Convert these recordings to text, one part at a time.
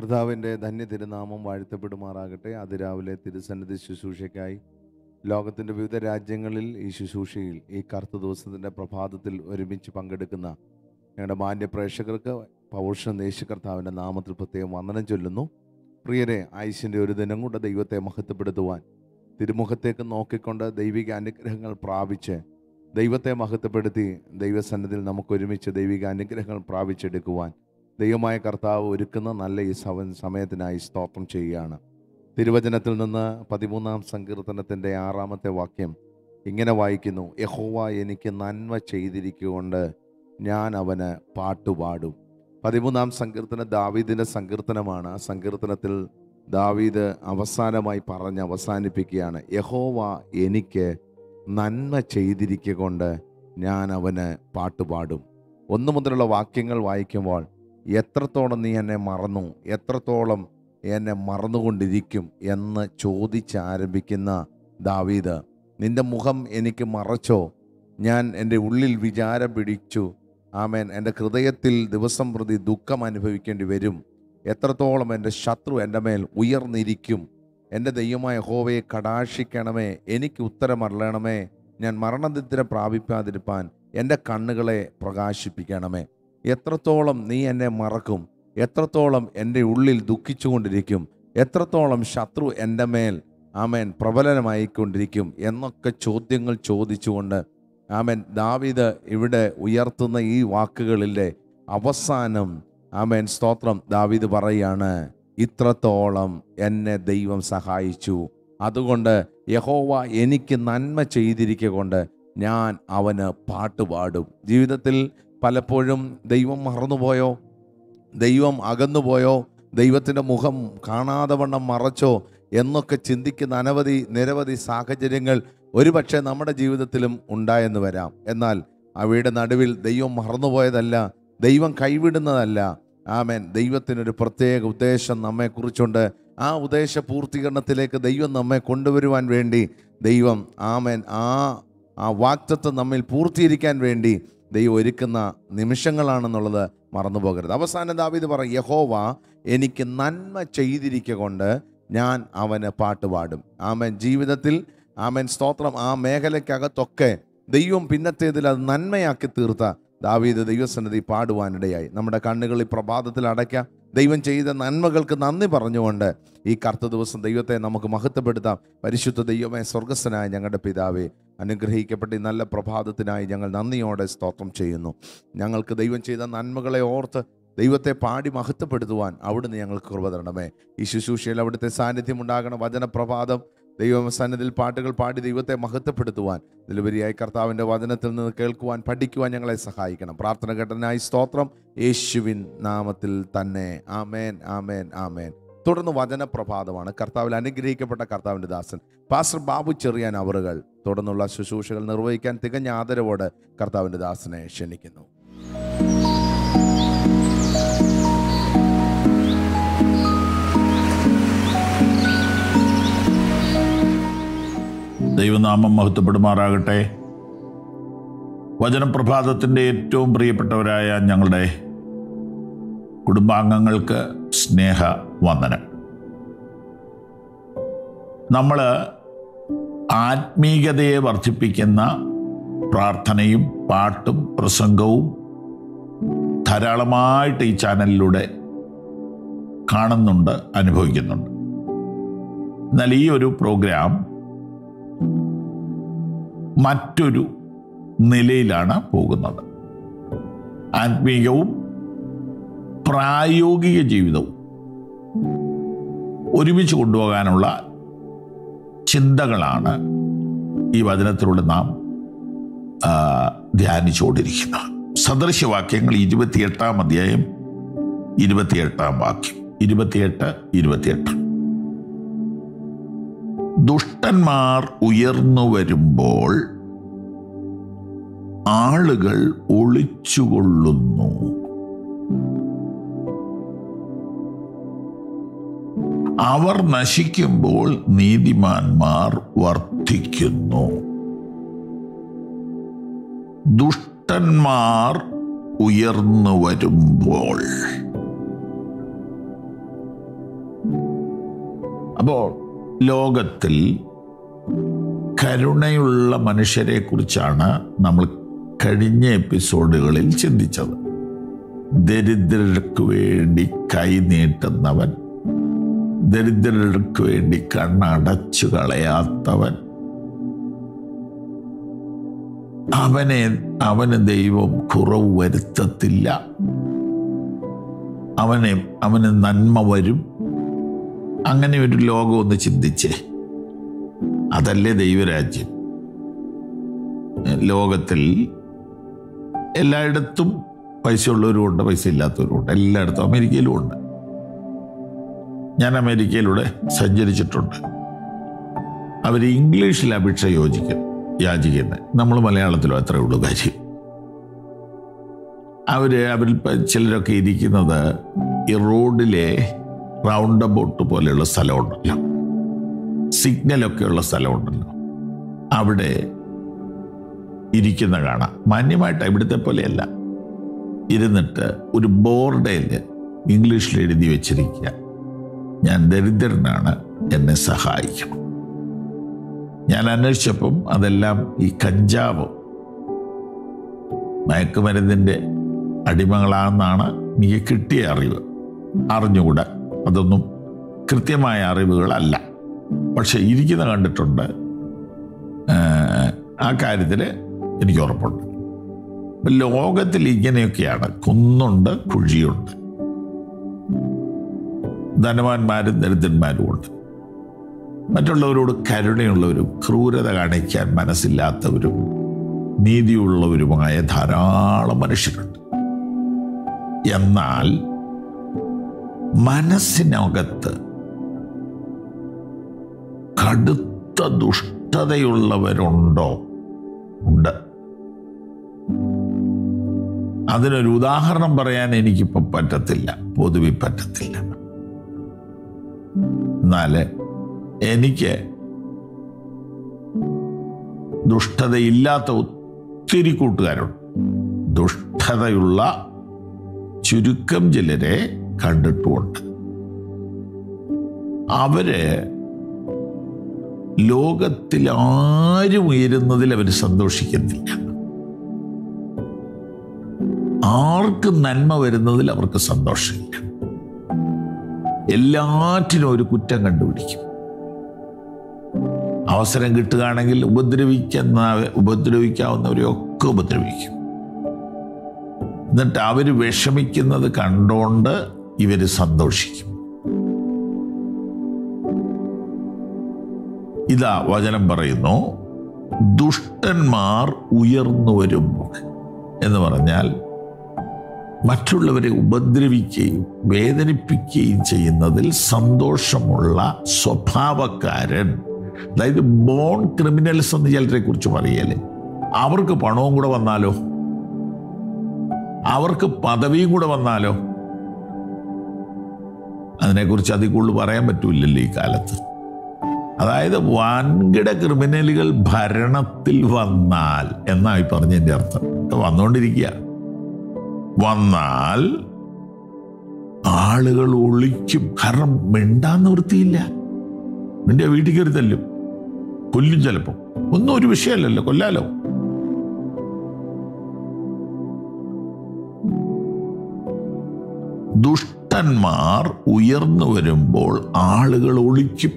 കർത്താവിൻ്റെ ധന്യ തിരുനാമം വാഴ്ത്തപ്പെടുമാറാകട്ടെ അതിരാവിലെ തിരുസന്നിധി ശുശ്രൂഷയ്ക്കായി ലോകത്തിൻ്റെ വിവിധ രാജ്യങ്ങളിൽ ഈ ശുശ്രൂഷയിൽ ഈ കറുത്ത ദിവസത്തിൻ്റെ പ്രഭാതത്തിൽ ഒരുമിച്ച് പങ്കെടുക്കുന്ന ഞങ്ങളുടെ മാന്യ പ്രേക്ഷകർക്ക് പൗരുഷം ദേശ കർത്താവിൻ്റെ നാമത്തിൽ പ്രത്യേകം വന്ദനം ചൊല്ലുന്നു പ്രിയരെ ആയുഷിൻ്റെ ഒരു ദിനം കൊണ്ട് ദൈവത്തെ മഹത്വപ്പെടുത്തുവാൻ തിരുമുഖത്തേക്ക് നോക്കിക്കൊണ്ട് ദൈവിക അനുഗ്രഹങ്ങൾ പ്രാപിച്ച് ദൈവത്തെ മഹത്വപ്പെടുത്തി ദൈവസന്നിധിയിൽ നമുക്ക് ഒരുമിച്ച് ദൈവിക അനുഗ്രഹങ്ങൾ പ്രാപിച്ചെടുക്കുവാൻ ദൈവമായ കർത്താവ് ഒരുക്കുന്ന നല്ല ഈ സവ സമയത്തിനായി സ്തോത്രം ചെയ്യുകയാണ് തിരുവചനത്തിൽ നിന്ന് പതിമൂന്നാം സങ്കീർത്തനത്തിൻ്റെ ആറാമത്തെ വാക്യം ഇങ്ങനെ വായിക്കുന്നു യഹോവ എനിക്ക് നന്മ ചെയ്തിരിക്കുകൊണ്ട് ഞാൻ അവന് പാട്ടുപാടും പതിമൂന്നാം സങ്കീർത്തന ദാവീദിൻ്റെ സങ്കീർത്തനമാണ് ആ സങ്കീർത്തനത്തിൽ ദാവീദ് അവസാനമായി പറഞ്ഞ് അവസാനിപ്പിക്കുകയാണ് യഹോവ എനിക്ക് നന്മ ചെയ്തിരിക്കൊണ്ട് ഞാൻ അവന് പാട്ടുപാടും ഒന്നു മുതലുള്ള വാക്യങ്ങൾ വായിക്കുമ്പോൾ എത്രത്തോളം നീ എന്നെ മറന്നു എത്രത്തോളം എന്നെ മറന്നുകൊണ്ടിരിക്കും എന്ന് ചോദിച്ച് ആരംഭിക്കുന്ന ദാവീദ് നിന്റെ മുഖം എനിക്ക് മറച്ചോ ഞാൻ എൻ്റെ ഉള്ളിൽ വിചാരം പിടിച്ചു ആമേൻ എൻ്റെ ഹൃദയത്തിൽ ദിവസം പ്രതി ദുഃഖം അനുഭവിക്കേണ്ടി വരും എത്രത്തോളം എൻ്റെ ശത്രു എൻ്റെ മേൽ ഉയർന്നിരിക്കും എൻ്റെ ദൈവമായ ഹോവയെ കടാക്ഷിക്കണമേ എനിക്ക് ഉത്തരമറിയണമേ ഞാൻ മരണനിദ്ര പ്രാപിക്കാതിരിപ്പാൻ എൻ്റെ കണ്ണുകളെ പ്രകാശിപ്പിക്കണമേ എത്രത്തോളം നീ എന്നെ മറക്കും എത്രത്തോളം എൻ്റെ ഉള്ളിൽ ദുഃഖിച്ചുകൊണ്ടിരിക്കും എത്രത്തോളം ശത്രു എൻ്റെ മേൽ ആമേൻ പ്രബലനമായിക്കൊണ്ടിരിക്കും എന്നൊക്കെ ചോദ്യങ്ങൾ ചോദിച്ചുകൊണ്ട് ആമേൻ ദാവിദ് ഇവിടെ ഉയർത്തുന്ന ഈ വാക്കുകളിലെ അവസാനം ആമേൻ സ്തോത്രം ദാവിദ് പറയാണ് ഇത്രത്തോളം എന്നെ ദൈവം സഹായിച്ചു അതുകൊണ്ട് യഹോവ എനിക്ക് നന്മ ചെയ്തിരിക്കൊണ്ട് ഞാൻ അവന് പാട്ടുപാടും ജീവിതത്തിൽ പലപ്പോഴും ദൈവം മറന്നുപോയോ ദൈവം അകന്നുപോയോ ദൈവത്തിൻ്റെ മുഖം കാണാതെ വണ്ണം മറച്ചോ എന്നൊക്കെ ചിന്തിക്കുന്ന അനവധി നിരവധി സാഹചര്യങ്ങൾ ഒരുപക്ഷെ നമ്മുടെ ജീവിതത്തിലും ഉണ്ടായെന്ന് വരാം എന്നാൽ അവയുടെ നടുവിൽ ദൈവം മറന്നുപോയതല്ല ദൈവം കൈവിടുന്നതല്ല ആമേൻ ദൈവത്തിനൊരു പ്രത്യേക ഉദ്ദേശം നമ്മെക്കുറിച്ചുണ്ട് ആ ഉദ്ദേശ പൂർത്തീകരണത്തിലേക്ക് ദൈവം നമ്മെ കൊണ്ടുവരുവാൻ വേണ്ടി ദൈവം ആമേൻ ആ ആ വാക്തത്വം നമ്മിൽ പൂർത്തീകരിക്കാൻ വേണ്ടി ദൈവം ഒരുക്കുന്ന നിമിഷങ്ങളാണെന്നുള്ളത് മറന്നു പോകരുത് അവസാനം ദാവീദ് പറയും യഹോവ എനിക്ക് നന്മ ചെയ്തിരിക്കൊണ്ട് ഞാൻ അവന് പാട്ടുപാടും ആമൻ ജീവിതത്തിൽ ആമൻ സ്തോത്രം ആ മേഖലയ്ക്കകത്തൊക്കെ ദൈവം പിന്നത്തേതിൽ അത് നന്മയാക്കി തീർത്ത ദാവീദ് ദൈവസന്നിധി പാടുവാനിടയായി നമ്മുടെ കണ്ണുകൾ ഈ പ്രഭാതത്തിൽ അടയ്ക്കാം ദൈവം ചെയ്ത നന്മകൾക്ക് നന്ദി പറഞ്ഞുകൊണ്ട് ഈ കറുത്ത ദിവസം ദൈവത്തെ നമുക്ക് മഹത്വപ്പെടുത്താം പരിശുദ്ധ ദൈവമേ സ്വർഗസ്ഥനായ ഞങ്ങളുടെ പിതാവേ അനുഗ്രഹിക്കപ്പെട്ട ഈ നല്ല പ്രഭാതത്തിനായി ഞങ്ങൾ നന്ദിയോടെ സ്തോത്രം ചെയ്യുന്നു ഞങ്ങൾക്ക് ദൈവം ചെയ്ത നന്മകളെ ഓർത്ത് ദൈവത്തെ പാടി മഹത്വപ്പെടുത്തുവാൻ അവിടുന്ന് ഞങ്ങൾക്ക് കൃപ തരണമേ ഈ ശുശ്രൂഷയിൽ അവിടുത്തെ സാന്നിധ്യം ഉണ്ടാകണം വചനപ്രഭാതം ദൈവ സന്നിധിയിൽ പാട്ടുകൾ പാടി ദൈവത്തെ മഹത്വപ്പെടുത്തുവാൻ നിലുപരിയായി കർത്താവിൻ്റെ വചനത്തിൽ നിന്ന് കേൾക്കുവാൻ പഠിക്കുവാൻ ഞങ്ങളെ സഹായിക്കണം പ്രാർത്ഥന ഘട്ടനായി സ്തോത്രം യേശുവിൻ നാമത്തിൽ തന്നെ ആമേൻ ആമേൻ ആമേൻ തുടർന്ന് വചനപ്രഭാതമാണ് കർത്താവിൽ അനുഗ്രഹിക്കപ്പെട്ട കർത്താവിൻ്റെ ദാസൻ പാസ്റ്റർ ബാബു ചെറിയാൻ അവറുകൾ തുടർന്നുള്ള ശുശ്രൂഷകൾ നിർവഹിക്കാൻ തികഞ്ഞ ആദരവോടെ കർത്താവിൻ്റെ ദാസനെ ക്ഷണിക്കുന്നു ദൈവനാമം മഹത്വപ്പെടുമാറാകട്ടെ വചനപ്രഭാതത്തിൻ്റെ ഏറ്റവും പ്രിയപ്പെട്ടവരായ ഞങ്ങളുടെ കുടുംബാംഗങ്ങൾക്ക് സ്നേഹ വന്ദനം നമ്മൾ ആത്മീയതയെ വർദ്ധിപ്പിക്കുന്ന പ്രാർത്ഥനയും പാട്ടും പ്രസംഗവും ധാരാളമായിട്ട് ഈ ചാനലിലൂടെ കാണുന്നുണ്ട് അനുഭവിക്കുന്നുണ്ട് എന്നാൽ ഈ ഒരു പ്രോഗ്രാം മറ്റൊരു നിലയിലാണ് പോകുന്നത് ആത്മീയവും പ്രായോഗിക ജീവിതവും ഒരുമിച്ച് കൊണ്ടുപോകാനുള്ള ചിന്തകളാണ് ഈ വചനത്തിലൂടെ നാം ആ, ധ്യാനിച്ചുകൊണ്ടിരിക്കുന്നത് സദൃശ്യവാക്യങ്ങൾ ഇരുപത്തിയെട്ടാം അധ്യായം ഇരുപത്തിയെട്ടാം വാക്യം ഇരുപത്തിയെട്ട് ഇരുപത്തിയെട്ട് ദുഷ്ടന്മാർ ഉയർന്നു വരുമ്പോൾ ആളുകൾ ഒളിച്ചുകൊള്ളുന്നു അവർ നശിക്കുമ്പോൾ നീതിമാന്മാർ വർദ്ധിക്കുന്നു ദുഷ്ടന്മാർ ഉയർന്നു വരുമ്പോൾ അപ്പോൾ ലോകത്തിൽ കരുണയുള്ള മനുഷ്യരെ കുറിച്ചാണ് നമ്മൾ കഴിഞ്ഞ എപ്പിസോഡുകളിൽ ചിന്തിച്ചത് ദരിദ്രർക്ക് വേണ്ടി കൈ നീട്ടുന്നവൻ ദരിദ്രർക്ക് വേണ്ടി കണ്ണടച്ചു കളയാത്തവൻ അവനെ അവന് ദൈവം കുറവ് വരുത്തത്തില്ല അവനെ അവന് നന്മ വരും അങ്ങനെ ഒരു ലോകം ഒന്ന് ചിന്തിച്ചേ അതല്ലേ ദൈവരാജ്യം ലോകത്തിൽ എല്ലായിടത്തും പൈസ ഉള്ളവരും ഉണ്ട് പൈസ ഇല്ലാത്തവരും ഉണ്ട് എല്ലായിടത്തും അമേരിക്കയിലും ഉണ്ട് ഞാൻ അമേരിക്കയിലൂടെ സഞ്ചരിച്ചിട്ടുണ്ട് അവർ ഇംഗ്ലീഷിൽ അപേക്ഷ യോജിക്കും യാചിക്കുന്നത് നമ്മൾ മലയാളത്തിലും അത്രേ ഉള്ളൂ കാര്യം അവര് അവരിൽ പ- ചിലരൊക്കെ ഇരിക്കുന്നത് ഈ റോഡിലെ റൗണ്ട് അബൌട്ട് പോലെയുള്ള സ്ഥലമുണ്ടല്ലോ സിഗ്നലൊക്കെ ഉള്ള സ്ഥലമുണ്ടല്ലോ അവിടെ ഇരിക്കുന്ന കാണാം മാന്യമായിട്ട് ഇവിടുത്തെ പോലെയല്ല ഇരുന്നിട്ട് ഒരു ബോർഡയിൽ ഇംഗ്ലീഷിൽ എഴുതി വെച്ചിരിക്കുക ഞാൻ ദരിദ്രനാണ് എന്നെ സഹായിക്കണം ഞാൻ അന്വേഷിച്ചപ്പം അതെല്ലാം ഈ കഞ്ചാവ് മയക്കുമരുന്നിൻ്റെ അടിമകളാണെന്നാണ് എനിക്ക് കിട്ടിയ അറിവ് അറിഞ്ഞുകൂടാ അതൊന്നും കൃത്യമായ അറിവുകളല്ല പക്ഷെ ഇരിക്കുന്ന കണ്ടിട്ടുണ്ട് ഏഹ്, ആ കാര്യത്തിൽ എനിക്ക് ഉറപ്പുണ്ട് ഇപ്പം ലോകത്തിൽ ഇങ്ങനെയൊക്കെയാണ് കുന്നുണ്ട് കുഴിയുണ്ട് ധനവാന്മാരും ദരിദ്രന്മാരും ഉണ്ട് മറ്റുള്ളവരോട് കരുണയുള്ളവരും ക്രൂരത കാണിക്കാൻ മനസ്സില്ലാത്തവരും നീതിയുള്ളവരുമായ ധാരാളം മനുഷ്യരുണ്ട് എന്നാൽ മനസ്സിനകത്ത് കടുത്ത ദുഷ്ടതയുള്ളവരുണ്ടോ ഉണ്ട് അതിനൊരു ഉദാഹരണം പറയാൻ എനിക്കിപ്പോൾ പറ്റത്തില്ല പൊതുവെ പറ്റത്തില്ല എന്നാൽ എനിക്ക് ദുഷ്ടതയില്ലാത്ത ഒത്തിരി കൂട്ടുകാരുണ്ട് ദുഷ്ടതയുള്ള ചുരുക്കം ചിലരെ കണ്ടിട്ടുമുണ്ട് അവര് ലോകത്തിൽ ആരും ഉയരുന്നതിൽ അവർ സന്തോഷിക്കുന്നില്ല ആർക്കും നന്മ വരുന്നതിൽ അവർക്ക് സന്തോഷമില്ല എല്ലാറ്റിനും ഒരു കുറ്റം കണ്ടുപിടിക്കും അവസരം കിട്ടുകയാണെങ്കിൽ ഉപദ്രവിക്കുന്ന ഉപദ്രവിക്കാവുന്നവരെയൊക്കെ ഉപദ്രവിക്കും എന്നിട്ട് അവര് വിഷമിക്കുന്നത് കണ്ടോണ്ട് ഇവര് സന്തോഷിക്കും ഇതാ വചനം പറയുന്നു ദുഷ്ടന്മാർ ഉയർന്നു വരുമ്പോൾ എന്ന് പറഞ്ഞാൽ മറ്റുള്ളവരെ ഉപദ്രവിക്കുകയും വേദനിപ്പിക്കുകയും ചെയ്യുന്നതിൽ സന്തോഷമുള്ള സ്വഭാവക്കാരൻ അതായത് ബോൺ ക്രിമിനൽസ് എന്ന് ചിലരെ കുറിച്ച് പറയല്ലേ അവർക്ക് പണവും കൂടെ വന്നാലോ അവർക്ക് പദവിയും കൂടെ വന്നാലോ അതിനെക്കുറിച്ച് അതിൽ കൂടുതൽ പറയാൻ പറ്റൂലല്ലോ ഈ കാലത്ത് അതായത് വൻകിട ക്രിമിനലുകൾ ഭരണത്തിൽ വന്നാൽ എന്നായി പറഞ്ഞതിന്റെ അർത്ഥം ഇത് വന്നുകൊണ്ടിരിക്കുക വന്നാൽ ആളുകൾ ഒളിക്കും കാരണം മിണ്ടാൻ നിവൃത്തിയില്ല നിന്റെ വീട്ടിൽ കയറി തല്ലും കൊല്ലും ചിലപ്പോ ഒന്നും ഒരു വിഷയമല്ലല്ലോ കൊല്ലാലോ ദുഷ്ടന്മാർ ഉയർന്നു വരുമ്പോൾ ആളുകൾ ഒളിക്കും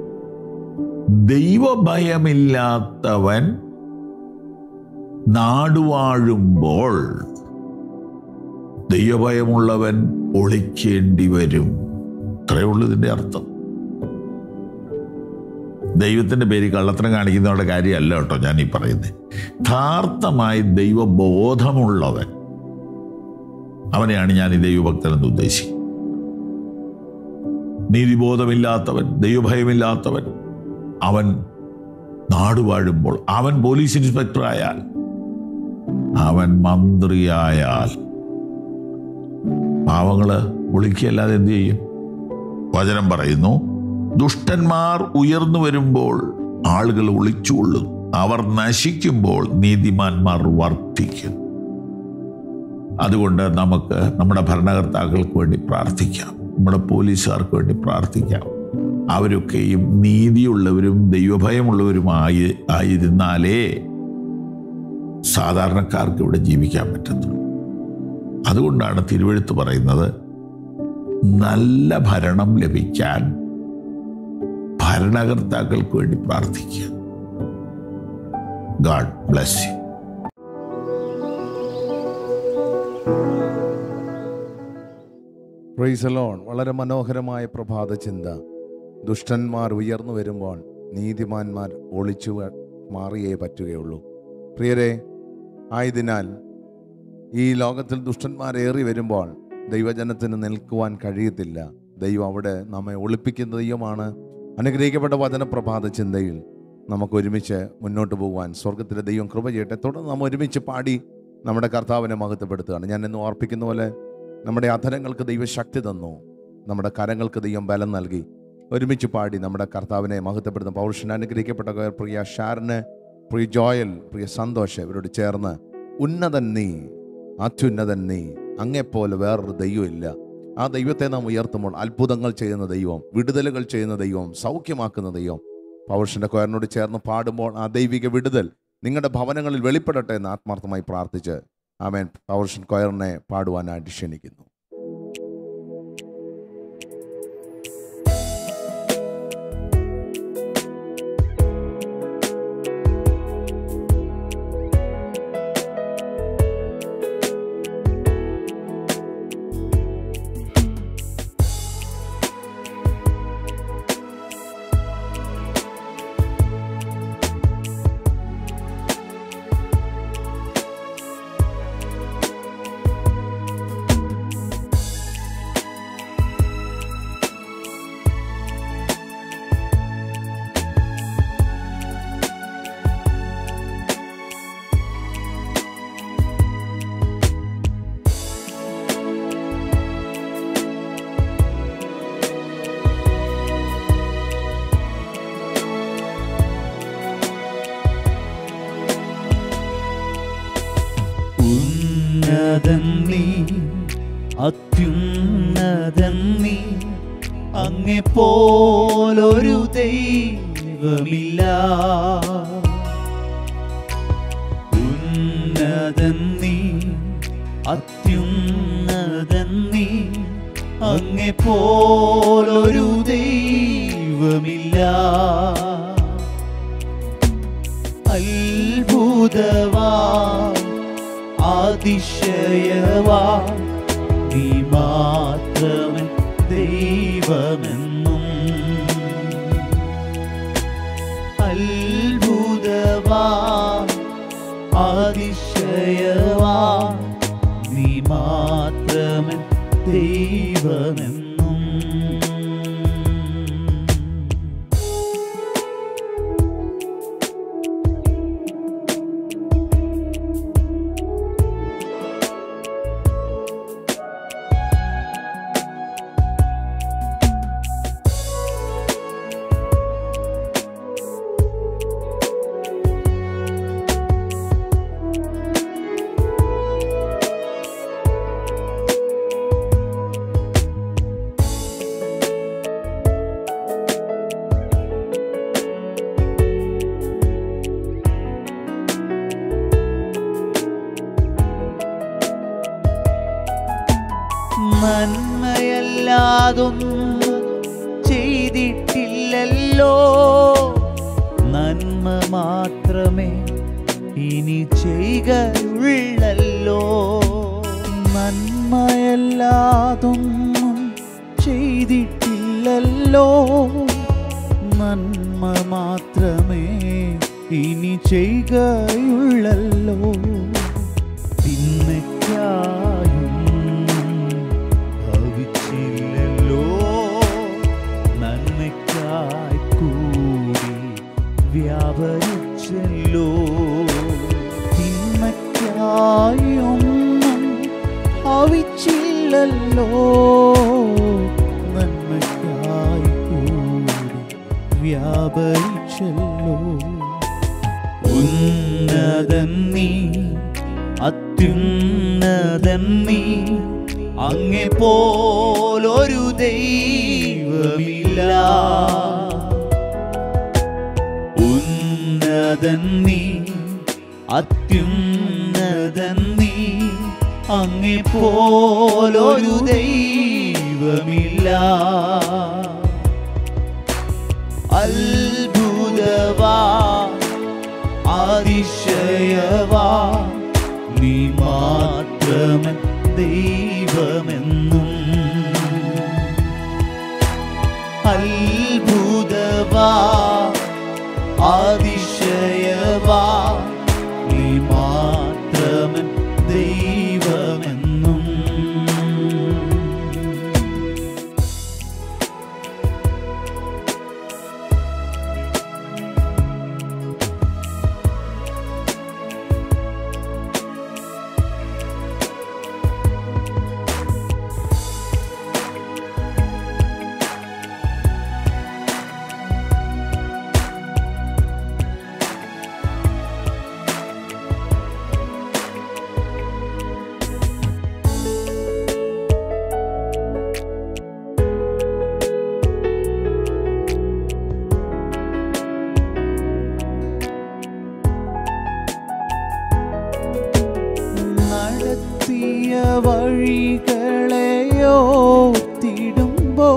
ദൈവഭയമില്ലാത്തവൻ നാടുവാഴുമ്പോൾ ദൈവഭയമുള്ളവൻ ഒളിക്കേണ്ടി വരും അത്രയേ ഉള്ളൂ ഇതിന്റെ അർത്ഥം ദൈവത്തിന്റെ പേര് കള്ളത്തരം കാണിക്കുന്നവരുടെ കാര്യമല്ല കേട്ടോ ഞാൻ ഈ പറയുന്നത് യഥാർത്ഥമായി ദൈവബോധമുള്ളവൻ അവനെയാണ് ഞാൻ ഈ ദൈവഭക്തൻ എന്ന് ഉദ്ദേശിക്കുന്നത് നീതിബോധമില്ലാത്തവൻ ദൈവഭയമില്ലാത്തവൻ അവൻ നാടുവാഴുമ്പോൾ അവൻ പോലീസ് ഇൻസ്പെക്ടർ ആയാൽ അവൻ മന്ത്രിയായാൽ പാവങ്ങള് ഒളിക്കല്ലാതെ എന്ത് ചെയ്യും വചനം പറയുന്നു ദുഷ്ടന്മാർ ഉയർന്നു വരുമ്പോൾ ആളുകൾ ഒളിച്ചുകൊള്ളും അവർ നശിക്കുമ്പോൾ നീതിമാന്മാർ വർദ്ധിക്കും അതുകൊണ്ട് നമുക്ക് നമ്മുടെ ഭരണകർത്താക്കൾക്ക് വേണ്ടി പ്രാർത്ഥിക്കാം നമ്മുടെ പോലീസുകാർക്ക് വേണ്ടി പ്രാർത്ഥിക്കാം അവരൊക്കെയും നീതിയുള്ളവരും ദൈവഭയമുള്ളവരുമായി ആയിരുന്നാലേ സാധാരണക്കാർക്ക് ഇവിടെ ജീവിക്കാൻ പറ്റത്തുള്ളൂ അതുകൊണ്ടാണ് തിരുവഴുത്ത് പറയുന്നത് നല്ല ഭരണം ലഭിക്കാൻ ഭരണകർത്താക്കൾക്ക് വേണ്ടി പ്രാർത്ഥിക്കുക ഗാഡ് ബ്ലസ് യു പ്രൈസലോൺ വളരെ മനോഹരമായ പ്രഭാത ചിന്ത ദുഷ്ടന്മാർ ഉയർന്നു വരുമ്പോൾ നീതിമാന്മാർ ഒളിച്ചു വ- മാറിയേ പറ്റുകയുള്ളൂ പ്രിയരെ ആയതിനാൽ ഈ ലോകത്തിൽ ദുഷ്ടന്മാരേറി വരുമ്പോൾ ദൈവജനത്തിന് നിൽക്കുവാൻ കഴിയത്തില്ല ദൈവം അവിടെ നമ്മെ ഒളിപ്പിക്കുന്ന ദൈവമാണ് അനുഗ്രഹിക്കപ്പെട്ട വചന പ്രഭാത ചിന്തയിൽ നമുക്ക് ഒരുമിച്ച് മുന്നോട്ട് പോകുവാൻ സ്വർഗത്തിലെ ദൈവം കൃപ ചെയ്യട്ടെ തുടർന്ന് നാം ഒരുമിച്ച് പാടി നമ്മുടെ കർത്താവിനെ മഹത്വപ്പെടുത്തുകയാണ് ഞാൻ എന്ന് ഓർപ്പിക്കുന്ന പോലെ നമ്മുടെ അധരങ്ങൾക്ക് ദൈവശക്തി തന്നു നമ്മുടെ കരങ്ങൾക്ക് ദൈവം ബലം നൽകി ഒരുമിച്ച് പാടി നമ്മുടെ കർത്താവിനെ മഹത്വപ്പെടുത്തുന്ന പൗരുഷൻ അനുഗ്രഹിക്കപ്പെട്ട പ്രിയ ഷാരന് പ്രിയ ജോയൽ പ്രിയ സന്തോഷ് ഇവരോട് ചേർന്ന് ഉന്നതൻ നീ അത്യുന്നതൻ നീ അങ്ങെപ്പോലെ വേറൊരു ദൈവമില്ല ആ ദൈവത്തെ നാം ഉയർത്തുമ്പോൾ അത്ഭുതങ്ങൾ ചെയ്യുന്ന ദൈവം വിടുതലുകൾ ചെയ്യുന്ന ദൈവം സൗഖ്യമാക്കുന്ന ദൈവം പൗരുഷന്റെ കൊയറിനോട് ചേർന്ന് പാടുമ്പോൾ ആ ദൈവിക വിടുതൽ നിങ്ങളുടെ ഭവനങ്ങളിൽ വെളിപ്പെടട്ടെ എന്ന് ആത്മാർത്ഥമായി പ്രാർത്ഥിച്ച് ആമേൻ പൗരുഷൻ കൊയറിനെ പാടുവാനായിട്ട് ക്ഷണിക്കുന്നു ഉന്നതൻ നീ അത്യുന്നതൻ നീ അങ്ങെ പോലൊരു ദൈവമില്ല ഉന്നതൻ നീ അത്യുന്നതൻ നീ അങ്ങെ പോലൊരു ദൈവമില്ല അത്ഭുതവാ അതിശയവാ നീ മാത്രമേ ദൈവമെന്നും അത്ഭുതവാ അതിശയവാ നീ മാത്രമേ ദൈവമെന്നും നന്മയല്ലാതൊന്നും ചെയ്തിട്ടില്ലല്ലോ നന്മ മാത്രമേ ഇനി ചെയ്യുകയുള്ളല്ലോ നന്മയല്ലാതൊന്നും ചെയ്തിട്ടില്ലല്ലോ നന്മ മാത്രമേ ഇനി ചെയ്യുകയുള്ളല്ലോ തിന്മയ്ക്കായും ഭവിച്ചില്ലല്ലോ നന്മയ്ക്കായി കൂടി വ്യാപരിച്ചല്ലോ തിന്മയ്ക്കായൊന്നും ഭവിച്ചില്ലല്ലോ നന്മയ്ക്കായി കൂടി വ്യാപരിച്ചല്ലോ ഉന്നതൻ നീ അത്യുന്നതൻ നീ അങ്ങെ പോലൊരു ദൈവമില്ല ഉന്നതൻ നീ അത്യുന്നതൻ നീ അങ്ങെ പോലൊരു ദൈവമില്ല അത്ഭുതവാ അതിശയവാ നീ മാത്രമൻ ദൈവമെന്നും അത്ഭുതവാ അതിശയവാ നീ മാത്രമൻ ദൈവമെന്നും നടത്തിയ വഴികളെയോ തിടുമ്പോ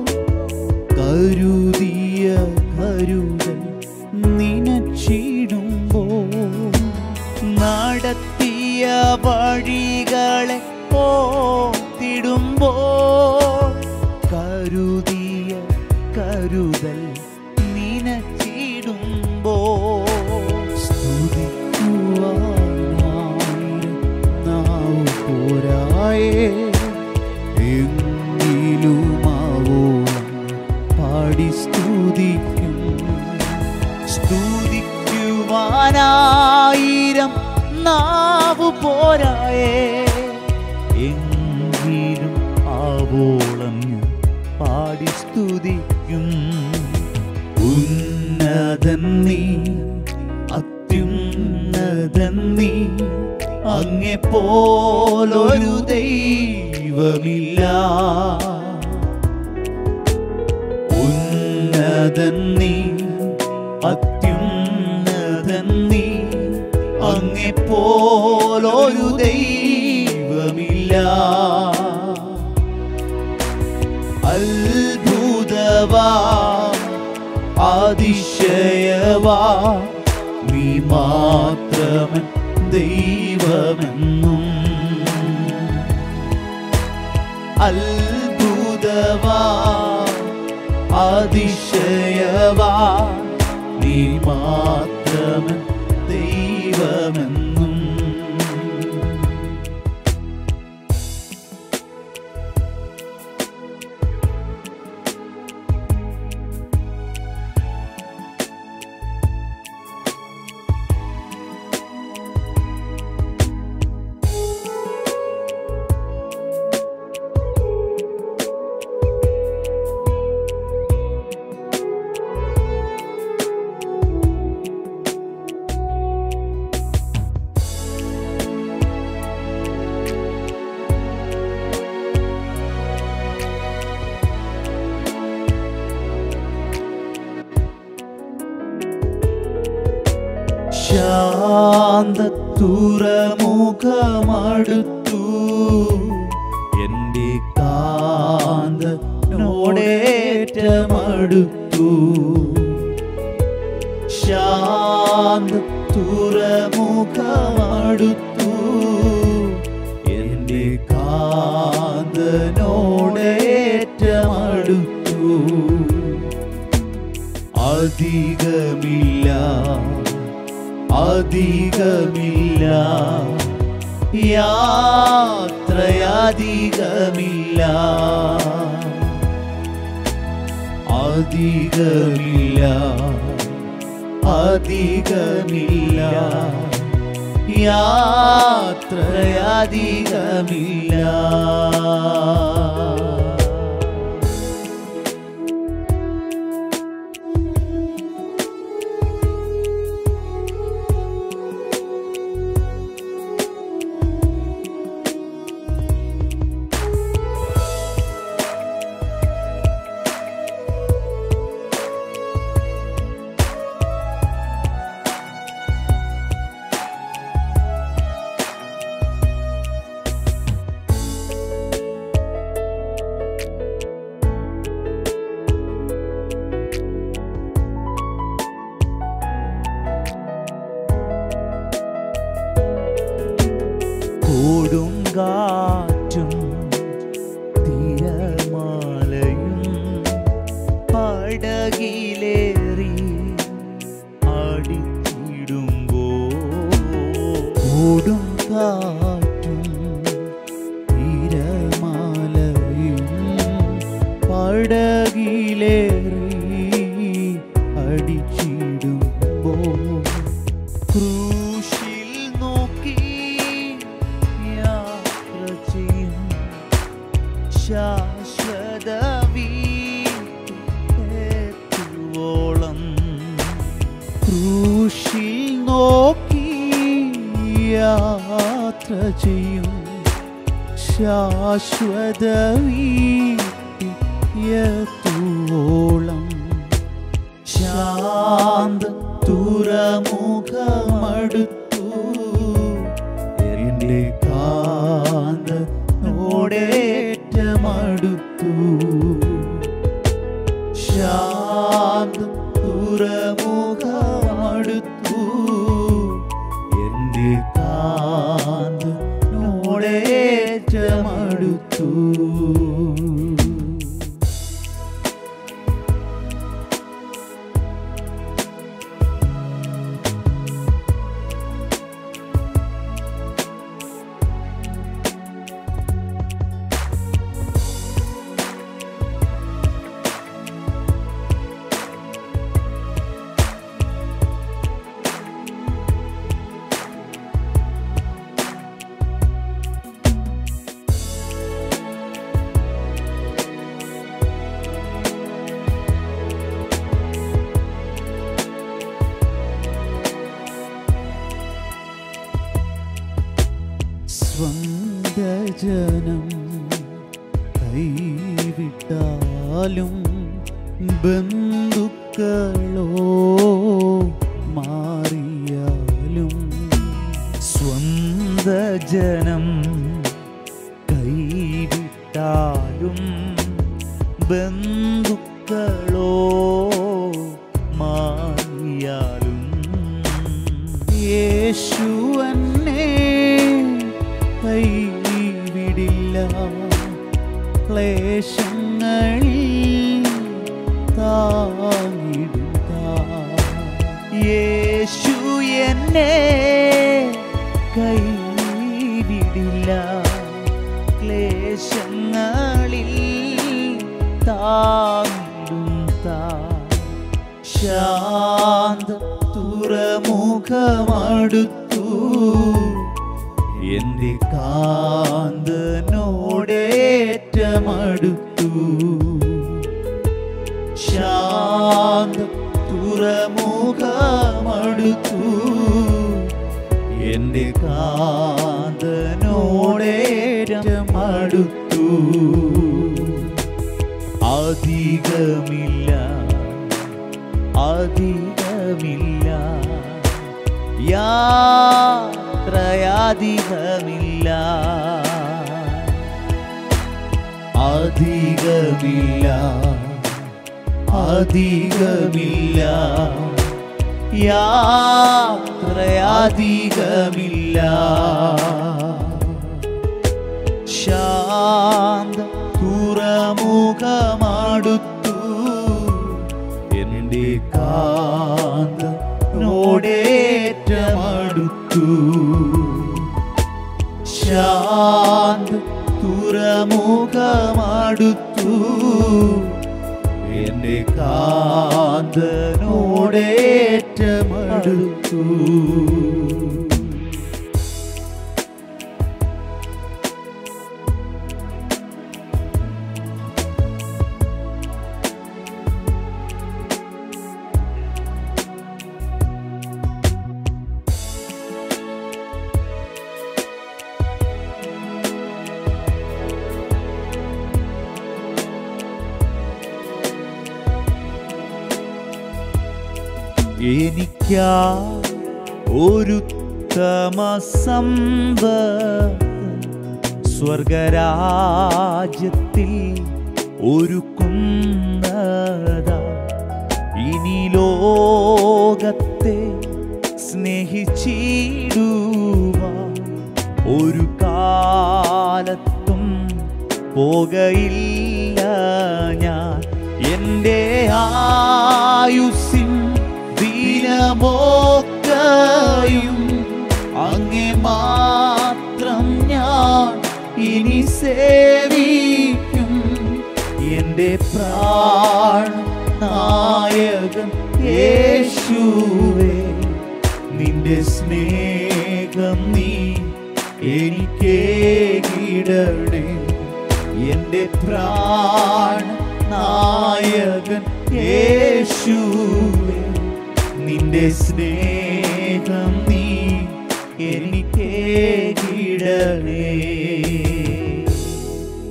കരുതിയ കരുതൽ നിനച്ചിടുമ്പോ നടത്തിയ വഴികളെ ഓത്തിടുമ്പോ കരുതിയ കരുതൽ നിനച്ചിടുമ്പോ സ്തുതിക്കുവാനായിരം നാവ് പോരായേ എങ്കിലുമാവോളം പാടി സ്തുതിക്കും സ്തുതിക്കുവാനായിരം നാവു പോരായേ എങ്കിലും ആവോളം ഞാൻ പാടി സ്തുതിക്കും ഉന്നതൻ നീ അത്യുന്നതൻ നീ അങ്ങെ പോലൊരു ദൈവമില്ല ഉന്നതൻ നീ അത്യുന്നതൻ നീ അങ്ങെ പോലൊരു ദൈവമില്ല അത്ഭുതവാ അതിശയവാ നീ മാത്രമൻ ദൈവമെന്നും അത്ഭുതവാ അതിശയവാ നീ മാത്രമൻ ദൈവമെന്നും ശാന്തത്തുറമുഖമടുത്തു എൻ്റെ കാന്ത നോടേറ്റമടുത്തു ശാന്തത്തുറമുഖമടുത്തു എൻ്റെ കാന്തനോടേറ്റമടുത്തു അധികമില്ല അധികമില്ല യാത്രയധികമില്ല അധികമില്ല അധികമില്ല യാത്രയധികമില്ല കൊടുങ്കാറ്റും തിരമാലയും പടകിലേറി അടിച്ചിടുമ്പോ കൊടുങ്കാറ്റും തിരമാലയും പടകിലേറി അടിച്ചിടുമ്പോ ക്രൂശിൽ നോക്കി യാത്ര ചെയ്യും ശാശ്വത വീട്ടിലെത്തുവോളം ക്രൂശിൽ നോക്കി യാത്ര ചെയ്യും ശാശ്വത വീട്ടിലെത്തുവോളം ശാന്ത തുറമുഖമടുത്തു എന്റെ കാന്ത നോടേറ്റമടുത്തു ശാന്ത തുറമുഖമടുത്തു എന്റെ കാന്ത നോടേറ്റമടുത്തു സ്വന്തജനം കൈവിട്ടാലും ബന്ധുക്കളോ മാറിയാലും സ്വന്തജനം കൈവിട്ടാലും ബന്ധുക്കളോ മാറിയാലും യേശു എന്നെ കൈവിടില്ല ക്ലേശങ്ങളിൽ താങ്ങിടുക യേശു എന്നെ കൈവിടില്ല ക്ലേശങ്ങളിൽ താങ്ങിടും താ ശാന്ത തുറമുഖമടുത്തു എന്റെ കാന്തനോടേറ്റമടുത്തു ശാന്ത തുറമുഖമടുത്തു എന്റെ കാന്തനോടേറ്റമടുത്തു അധികമില്ല അധികമില്ല യാത്രയധികമില്ല അധികമില്ല അധികമില്ല യാത്രയധികമില്ല ശാന്ത തുറമുഖമടുത്തു എന്റെ കാന്ത നോടേറ്റമടുത്തു ശാന്ത തുറമുഖമടുത്തു എന്റെ കാന്തനോടേറ്റമടുത്തു എനിക്കാ ഒരു തമസംബ സ്വർഗരാജ്യത്തിൽ ഒരു കുന്നത ഇനി ലോകത്തെ സ്നേഹിച്ചിടുക ഒരു കാ പോകയില്ല ഞാൻ എൻ്റെ ആയുസിൻ ദിനമൊക്കെയും അങ്ങേ മാത്രം ഞാൻ ഇനി സേവിക്കും എൻ്റെ പ്രാണ നായകൻ യേശുവേ നിന്റെ സ്നേഹം നീ എനിക്കേകിടണേ എന്റെ പ്രാണ നായകൻ യേശുവേ നിന്റെ സ്നേഹം നീ എനിക്കേകിടണേ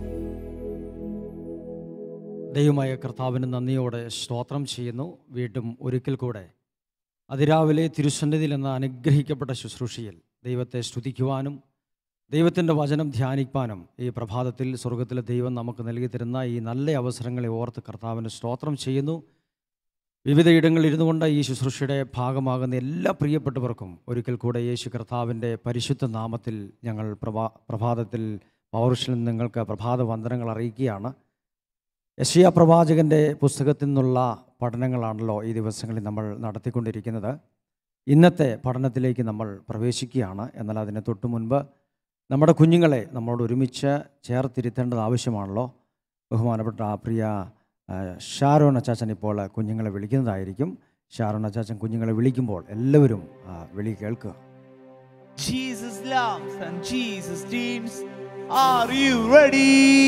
ദൈവമായ കർത്താവിന് നന്ദിയോടെ സ്തോത്രം ചെയ്യുന്നു വീണ്ടും ഒരിക്കൽ കൂടെ അതിരാവിലെ തിരുസന്നിധിയിൽ എന്ന അനുഗ്രഹിക്കപ്പെട്ട ശുശ്രൂഷയിൽ ദൈവത്തെ സ്തുതിക്കുവാനും ദൈവത്തിൻ്റെ വചനം ധ്യാനിക്കാനും ഈ പ്രഭാതത്തിൽ സ്വർഗത്തിലെ ദൈവം നമുക്ക് നൽകി തരുന്ന ഈ നല്ല അവസരങ്ങളെ ഓർത്ത് കർത്താവിന് സ്തോത്രം ചെയ്യുന്നു വിവിധ ഇടങ്ങളിൽ ഇരുന്നു കൊണ്ട് ഈ ശുശ്രൂഷയുടെ ഭാഗമാകുന്ന എല്ലാ പ്രിയപ്പെട്ടവർക്കും ഒരിക്കൽ കൂടെ യേശു കർത്താവിൻ്റെ പരിശുദ്ധ നാമത്തിൽ ഞങ്ങൾ പ്രഭാ പ്രഭാതത്തിൽ പൗരുഷനിൽ നിങ്ങൾക്ക് പ്രഭാത വന്ദനങ്ങൾ അറിയിക്കുകയാണ് യശിയ പ്രവാചകൻ്റെ പുസ്തകത്തിൽ നിന്നുള്ള പഠനങ്ങളാണല്ലോ ഈ ദിവസങ്ങളിൽ നമ്മൾ നടത്തിക്കൊണ്ടിരിക്കുന്നത് ഇന്നത്തെ പഠനത്തിലേക്ക് നമ്മൾ പ്രവേശിക്കുകയാണ് എന്നാൽ അതിന് തൊട്ടു മുൻപ് നമ്മുടെ കുഞ്ഞുങ്ങളെ നമ്മളോട് ഒരുമിച്ച് ചേർത്തിരുത്തേണ്ടത് ആവശ്യമാണല്ലോ ബഹുമാനപ്പെട്ട ആ പ്രിയ ആ, ഷാരോൺ അച്ചാച്ചൻ ഇപ്പോൾ കുഞ്ഞുങ്ങളെ വിളിക്കുന്നതായിരിക്കും ഷാരോൺ അച്ചാച്ചൻ കുഞ്ഞുങ്ങളെ വിളിക്കുമ്പോൾ എല്ലാവരും ആ, വിളി കേൾക്കുക Jesus loves and Jesus dreams. Are you ready?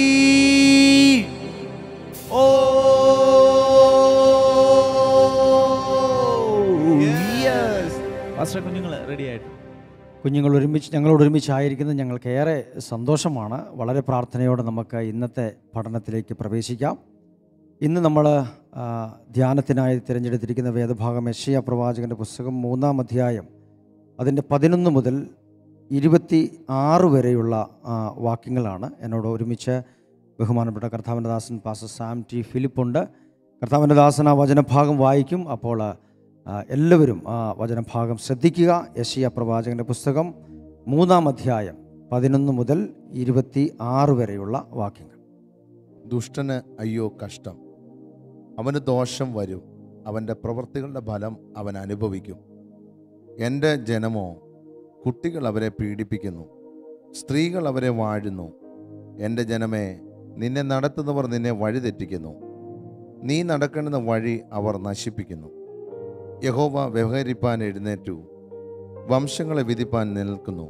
Oh, yes. Pastor കുഞ്ഞുങ്ങള് റെഡി ആയിട്ട് കുഞ്ഞുങ്ങൾ ഒരുമിച്ച് ഞങ്ങളോട് ഒരുമിച്ചായിരിക്കുന്നത് ഞങ്ങൾക്കേറെ സന്തോഷമാണ് വളരെ പ്രാർത്ഥനയോടെ നമുക്ക് ഇന്നത്തെ പഠനത്തിലേക്ക് പ്രവേശിക്കാം ഇന്ന് നമ്മൾ ആ, ധ്യാനത്തിനായി തിരഞ്ഞെടുത്തിരിക്കുന്ന വേദഭാഗം യശയ പ്രവാചകൻ്റെ പുസ്തകം മൂന്നാം അധ്യായം അതിൻ്റെ പതിനൊന്ന് മുതൽ ഇരുപത്തി ആറ് വരെയുള്ള ആ, വാക്യങ്ങളാണ് എന്നോട് ഒരുമിച്ച് ബഹുമാനപ്പെട്ട കർത്താവിൻ്റെ ദാസൻ പാസ്റ്റർ സാം ടി ഫിലിപ്പുണ്ട് കർത്താവിൻ്റെ ദാസൻ ആ വചനഭാഗം വായിക്കും അപ്പോൾ ആ, എല്ലാവരും ആ വചനഭാഗം ശ്രദ്ധിക്കുക യശയ പ്രവാചകൻ്റെ പുസ്തകം മൂന്നാം അധ്യായം പതിനൊന്ന് മുതൽ ഇരുപത്തി ആറ് വരെയുള്ള വാക്യങ്ങൾ ദുഷ്ടന് അയ്യോ കഷ്ടം അവന് ദോഷം വരും അവൻ്റെ പ്രവൃത്തികളുടെ ഫലം അവൻ അനുഭവിക്കും എൻ്റെ ജനമോ കുട്ടികൾ അവരെ പീഡിപ്പിക്കുന്നു സ്ത്രീകൾ അവരെ വാഴുന്നു എൻ്റെ ജനമേ നിന്നെ നടത്തുന്നവർ നിന്നെ വഴിതെറ്റിക്കുന്നു നീ നടക്കേണ്ടുന്ന വഴി അവർ നശിപ്പിക്കുന്നു യഹോവ വ്യവഹരിപ്പാൻ എഴുന്നേറ്റു വംശങ്ങളെ വിധിപ്പാൻ നിൽക്കുന്നു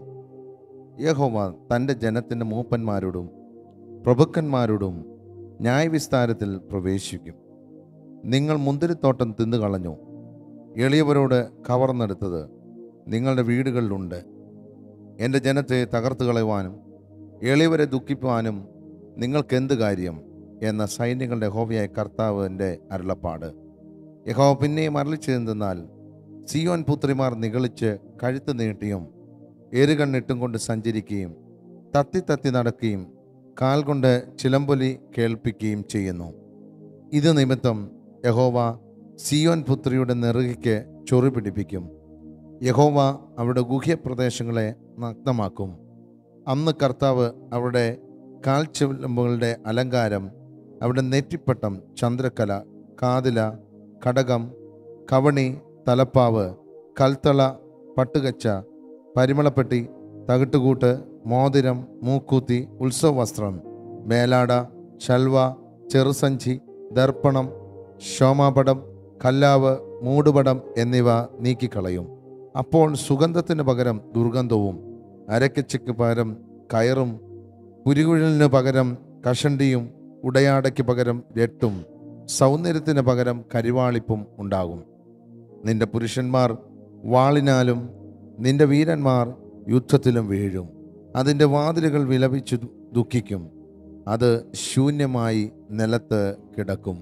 യഹോവ തൻ്റെ ജനത്തിൻ്റെ മൂപ്പന്മാരോടും പ്രഭുക്കന്മാരോടും ന്യായവിസ്താരത്തിൽ പ്രവേശിക്കും നിങ്ങൾ മുന്തിരിത്തോട്ടം തിന്നുകളഞ്ഞു എളിയവരോട് കവർന്നെടുത്തത് നിങ്ങളുടെ വീടുകളിലുണ്ട് എൻ്റെ ജനത്തെ തകർത്ത് കളയുവാനും എളിയവരെ ദുഃഖിപ്പാനും നിങ്ങൾക്കെന്ത് കാര്യം എന്ന സൈന്യങ്ങളുടെ ഹോവയായ കർത്താവിൻ്റെ അരുളപ്പാട് യഹോവ പിന്നെയും അരളിച്ചെന്തെന്നാൽ സിയോൻ പുത്രിമാർ നിഗളിച്ച് കഴുത്ത് നീട്ടിയും എരുകണ്ണിട്ടും കൊണ്ട് സഞ്ചരിക്കുകയും തത്തി തത്തി നടക്കുകയും കാൽ കൊണ്ട് ചിലമ്പൊലി കേൾപ്പിക്കുകയും ചെയ്യുന്നു ഇത് നിമിത്തം യഹോവ സിയോൻ പുത്രിയുടെ നെറുകയ്ക്ക് ചൊറി പിടിപ്പിക്കും യഹോവ അവരുടെ ഗുഹ്യപ്രദേശങ്ങളെ നഗ്നമാക്കും അന്ന് കർത്താവ് അവരുടെ കാൽച്ചിലമ്പുകളുടെ അലങ്കാരം അവരുടെ നെറ്റിപ്പട്ടം ചന്ദ്രക്കല കാതില കടകം കവണി തലപ്പാവ് കൽത്തള പട്ടുകച്ച പരിമളപ്പെട്ടി തകിട്ടുകൂട്ട് മോതിരം മൂക്കൂത്തി ഉത്സവവസ്ത്രം മേലാട ശൽവ ചെറുസഞ്ചി ദർപ്പണം ശോമാപടം കല്ലാവ് മൂടുപടം എന്നിവ നീക്കിക്കളയും അപ്പോൾ സുഗന്ധത്തിന് പകരം ദുർഗന്ധവും അരക്കച്ചയ്ക്ക് പകരം കയറും പുരികുഴലിന് പകരം കഷണ്ടിയും ഉടയാടയ്ക്ക് പകരം രട്ടും സൗന്ദര്യത്തിന് പകരം കരിവാളിപ്പും ഉണ്ടാകും നിന്റെ പുരുഷന്മാർ വാളിനാലും നിന്റെ വീരന്മാർ യുദ്ധത്തിലും വീഴും അതിൻ്റെ വാതിലുകൾ വിലപിച്ചു ദു- ദുഃഖിക്കും അത് ശൂന്യമായി നിലത്ത് കിടക്കും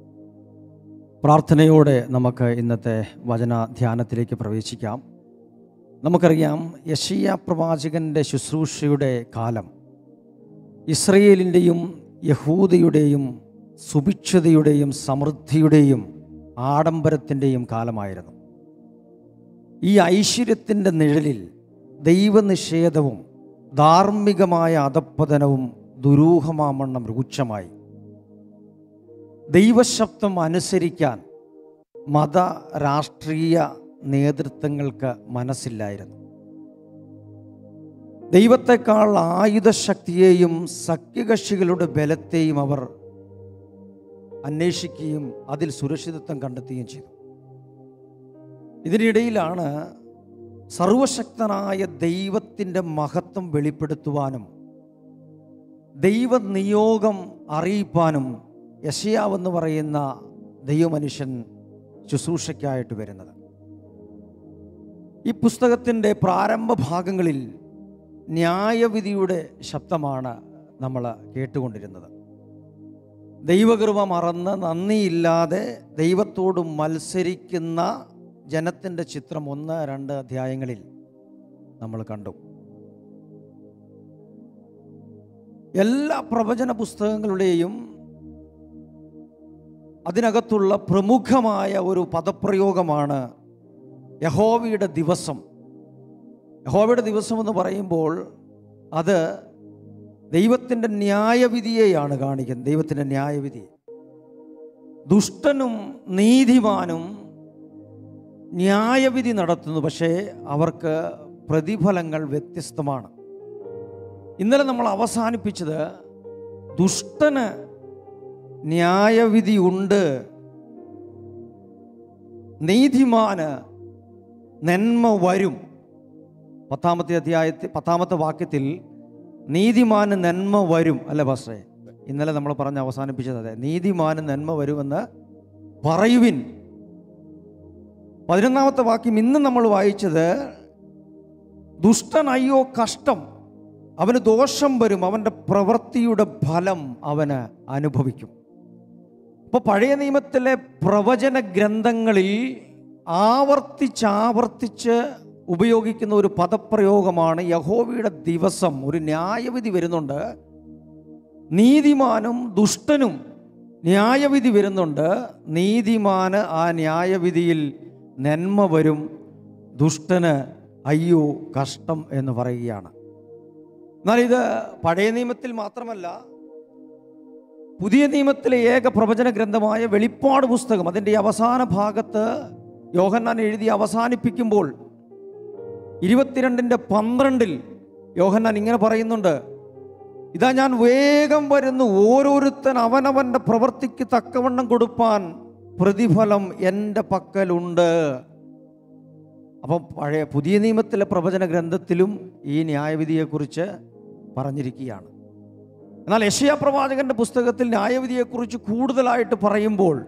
പ്രാർത്ഥനയോടെ നമുക്ക് ഇന്നത്തെ വചന ധ്യാനത്തിലേക്ക് പ്രവേശിക്കാം നമുക്കറിയാം യഷിയ പ്രവാചകൻ്റെ ശുശ്രൂഷയുടെ കാലം ഇസ്രയേലിൻ്റെയും യഹൂദയുടെയും സുഭിക്ഷതയുടെയും സമൃദ്ധിയുടെയും ആഡംബരത്തിൻ്റെയും കാലമായിരുന്നു ഈ ഐശ്വര്യത്തിൻ്റെ നിഴലിൽ ദൈവനിഷേധവും ധാർമ്മികമായ അധപ്പതനവും ദുരൂഹമാമണ്ണം രൂക്ഷമായി ദൈവശബ്ദം അനുസരിക്കാൻ മത രാഷ്ട്രീയ നേതൃത്വങ്ങൾക്ക് മനസ്സില്ലായിരുന്നു ദൈവത്തെക്കാൾ ആയുധശക്തിയെയും സഖ്യകക്ഷികളുടെ ബലത്തെയും അവർ അന്വേഷിക്കുകയും അതിൽ സുരക്ഷിതത്വം കണ്ടെത്തുകയും ചെയ്തു ഇതിനിടയിലാണ് സർവശക്തനായ ദൈവത്തിൻ്റെ മഹത്വം വെളിപ്പെടുത്തുവാനും ദൈവനിയോഗം അറിയിപ്പാനും യശയാവെന്ന് പറയുന്ന ദൈവമനുഷ്യൻ ശുശ്രൂഷയ്ക്കായിട്ട് വരുന്നത് ഈ പുസ്തകത്തിൻ്റെ പ്രാരംഭ ഭാഗങ്ങളിൽ ന്യായവിധിയുടെ ശബ്ദമാണ് നമ്മൾ കേട്ടുകൊണ്ടിരുന്നത് ദൈവകൃപ മറന്ന് നന്ദിയില്ലാതെ ദൈവത്തോട് മത്സരിക്കുന്ന ജനത്തിൻ്റെ ചിത്രം ഒന്ന് രണ്ട് അധ്യായങ്ങളിൽ നമ്മൾ കണ്ടു എല്ലാ പ്രവചന പുസ്തകങ്ങളുടെയും അതിനകത്തുള്ള പ്രമുഖമായ ഒരു പദപ്രയോഗമാണ് യഹോവയുടെ ദിവസം യഹോവയുടെ ദിവസം എന്ന് പറയുമ്പോൾ അത് ദൈവത്തിൻ്റെ ന്യായവിധിയെയാണ് കാണിക്കുന്നത് ദൈവത്തിൻ്റെ ന്യായവിധി ദുഷ്ടനും നീതിമാനും ന്യായവിധി നടത്തുന്നു പക്ഷേ അവർക്ക് പ്രതിഫലങ്ങൾ വ്യത്യസ്തമാണ് ഇന്നലെ നമ്മൾ അവസാനിപ്പിച്ചത് ദുഷ്ടന് ന്യായവിധി ഉണ്ട് നീതിമാന് നന്മ വരും പത്താമത്തെ അധ്യായത്തിൽ പത്താമത്തെ വാക്യത്തിൽ നീതിമാന് നന്മ വരും അല്ലേ പാസ്റ്ററെ ഇന്നലെ നമ്മൾ പറഞ്ഞ് അവസാനിപ്പിച്ചത് അതെ നീതിമാന് നന്മ വരുമെന്ന് പറയുവിൻ പതിനൊന്നാമത്തെ വാക്യം ഇന്ന് നമ്മൾ വായിച്ചത് ദുഷ്ടൻ അയ്യോ കഷ്ടം അവന് ദോഷം വരും അവൻ്റെ പ്രവൃത്തിയുടെ ഫലം അവന് അനുഭവിക്കും അപ്പോൾ പഴയ നിയമത്തിലെ പ്രവചന ഗ്രന്ഥങ്ങളിൽ ആവർത്തിച്ചാവർത്തിച്ച് ഉപയോഗിക്കുന്ന ഒരു പദപ്രയോഗമാണ് യഹോവയുടെ ദിവസം ഒരു ന്യായവിധി വരുന്നുണ്ട് നീതിമാനും ദുഷ്ടനും ന്യായവിധി വരുന്നുണ്ട് നീതിമാന് ആ ന്യായവിധിയിൽ നന്മ വരും ദുഷ്ടന് അയ്യോ കഷ്ടം എന്ന് പറയുകയാണ് എന്നാൽ ഇത് പഴയ നിയമത്തിൽ മാത്രമല്ല പുതിയ നിയമത്തിലെ ഏക പ്രവചന ഗ്രന്ഥമായ വെളിപ്പാട് പുസ്തകം അതിൻ്റെ അവസാന ഭാഗത്ത് യോഹന്നാൻ എഴുതി അവസാനിപ്പിക്കുമ്പോൾ ഇരുപത്തിരണ്ടിൻ്റെ പന്ത്രണ്ടിൽ യോഹന്നാൻ ഇങ്ങനെ പറയുന്നുണ്ട് ഇതാ ഞാൻ വേഗം വരുന്നു ഓരോരുത്തൻ അവനവൻ്റെ പ്രവൃത്തിക്ക് തക്കവണ്ണം കൊടുപ്പാൻ പ്രതിഫലം എൻ്റെ പക്കലുണ്ട് അപ്പം പഴയ പുതിയ നിയമത്തിലെ പ്രവചന ഗ്രന്ഥത്തിലും ഈ ന്യായവിധിയെക്കുറിച്ച് പറഞ്ഞിരിക്കുകയാണ് എന്നാൽ യശയ പ്രവാചകന്റെ പുസ്തകത്തിൽ ന്യായവിധിയെക്കുറിച്ച് കൂടുതലായിട്ട് പറയുമ്പോൾ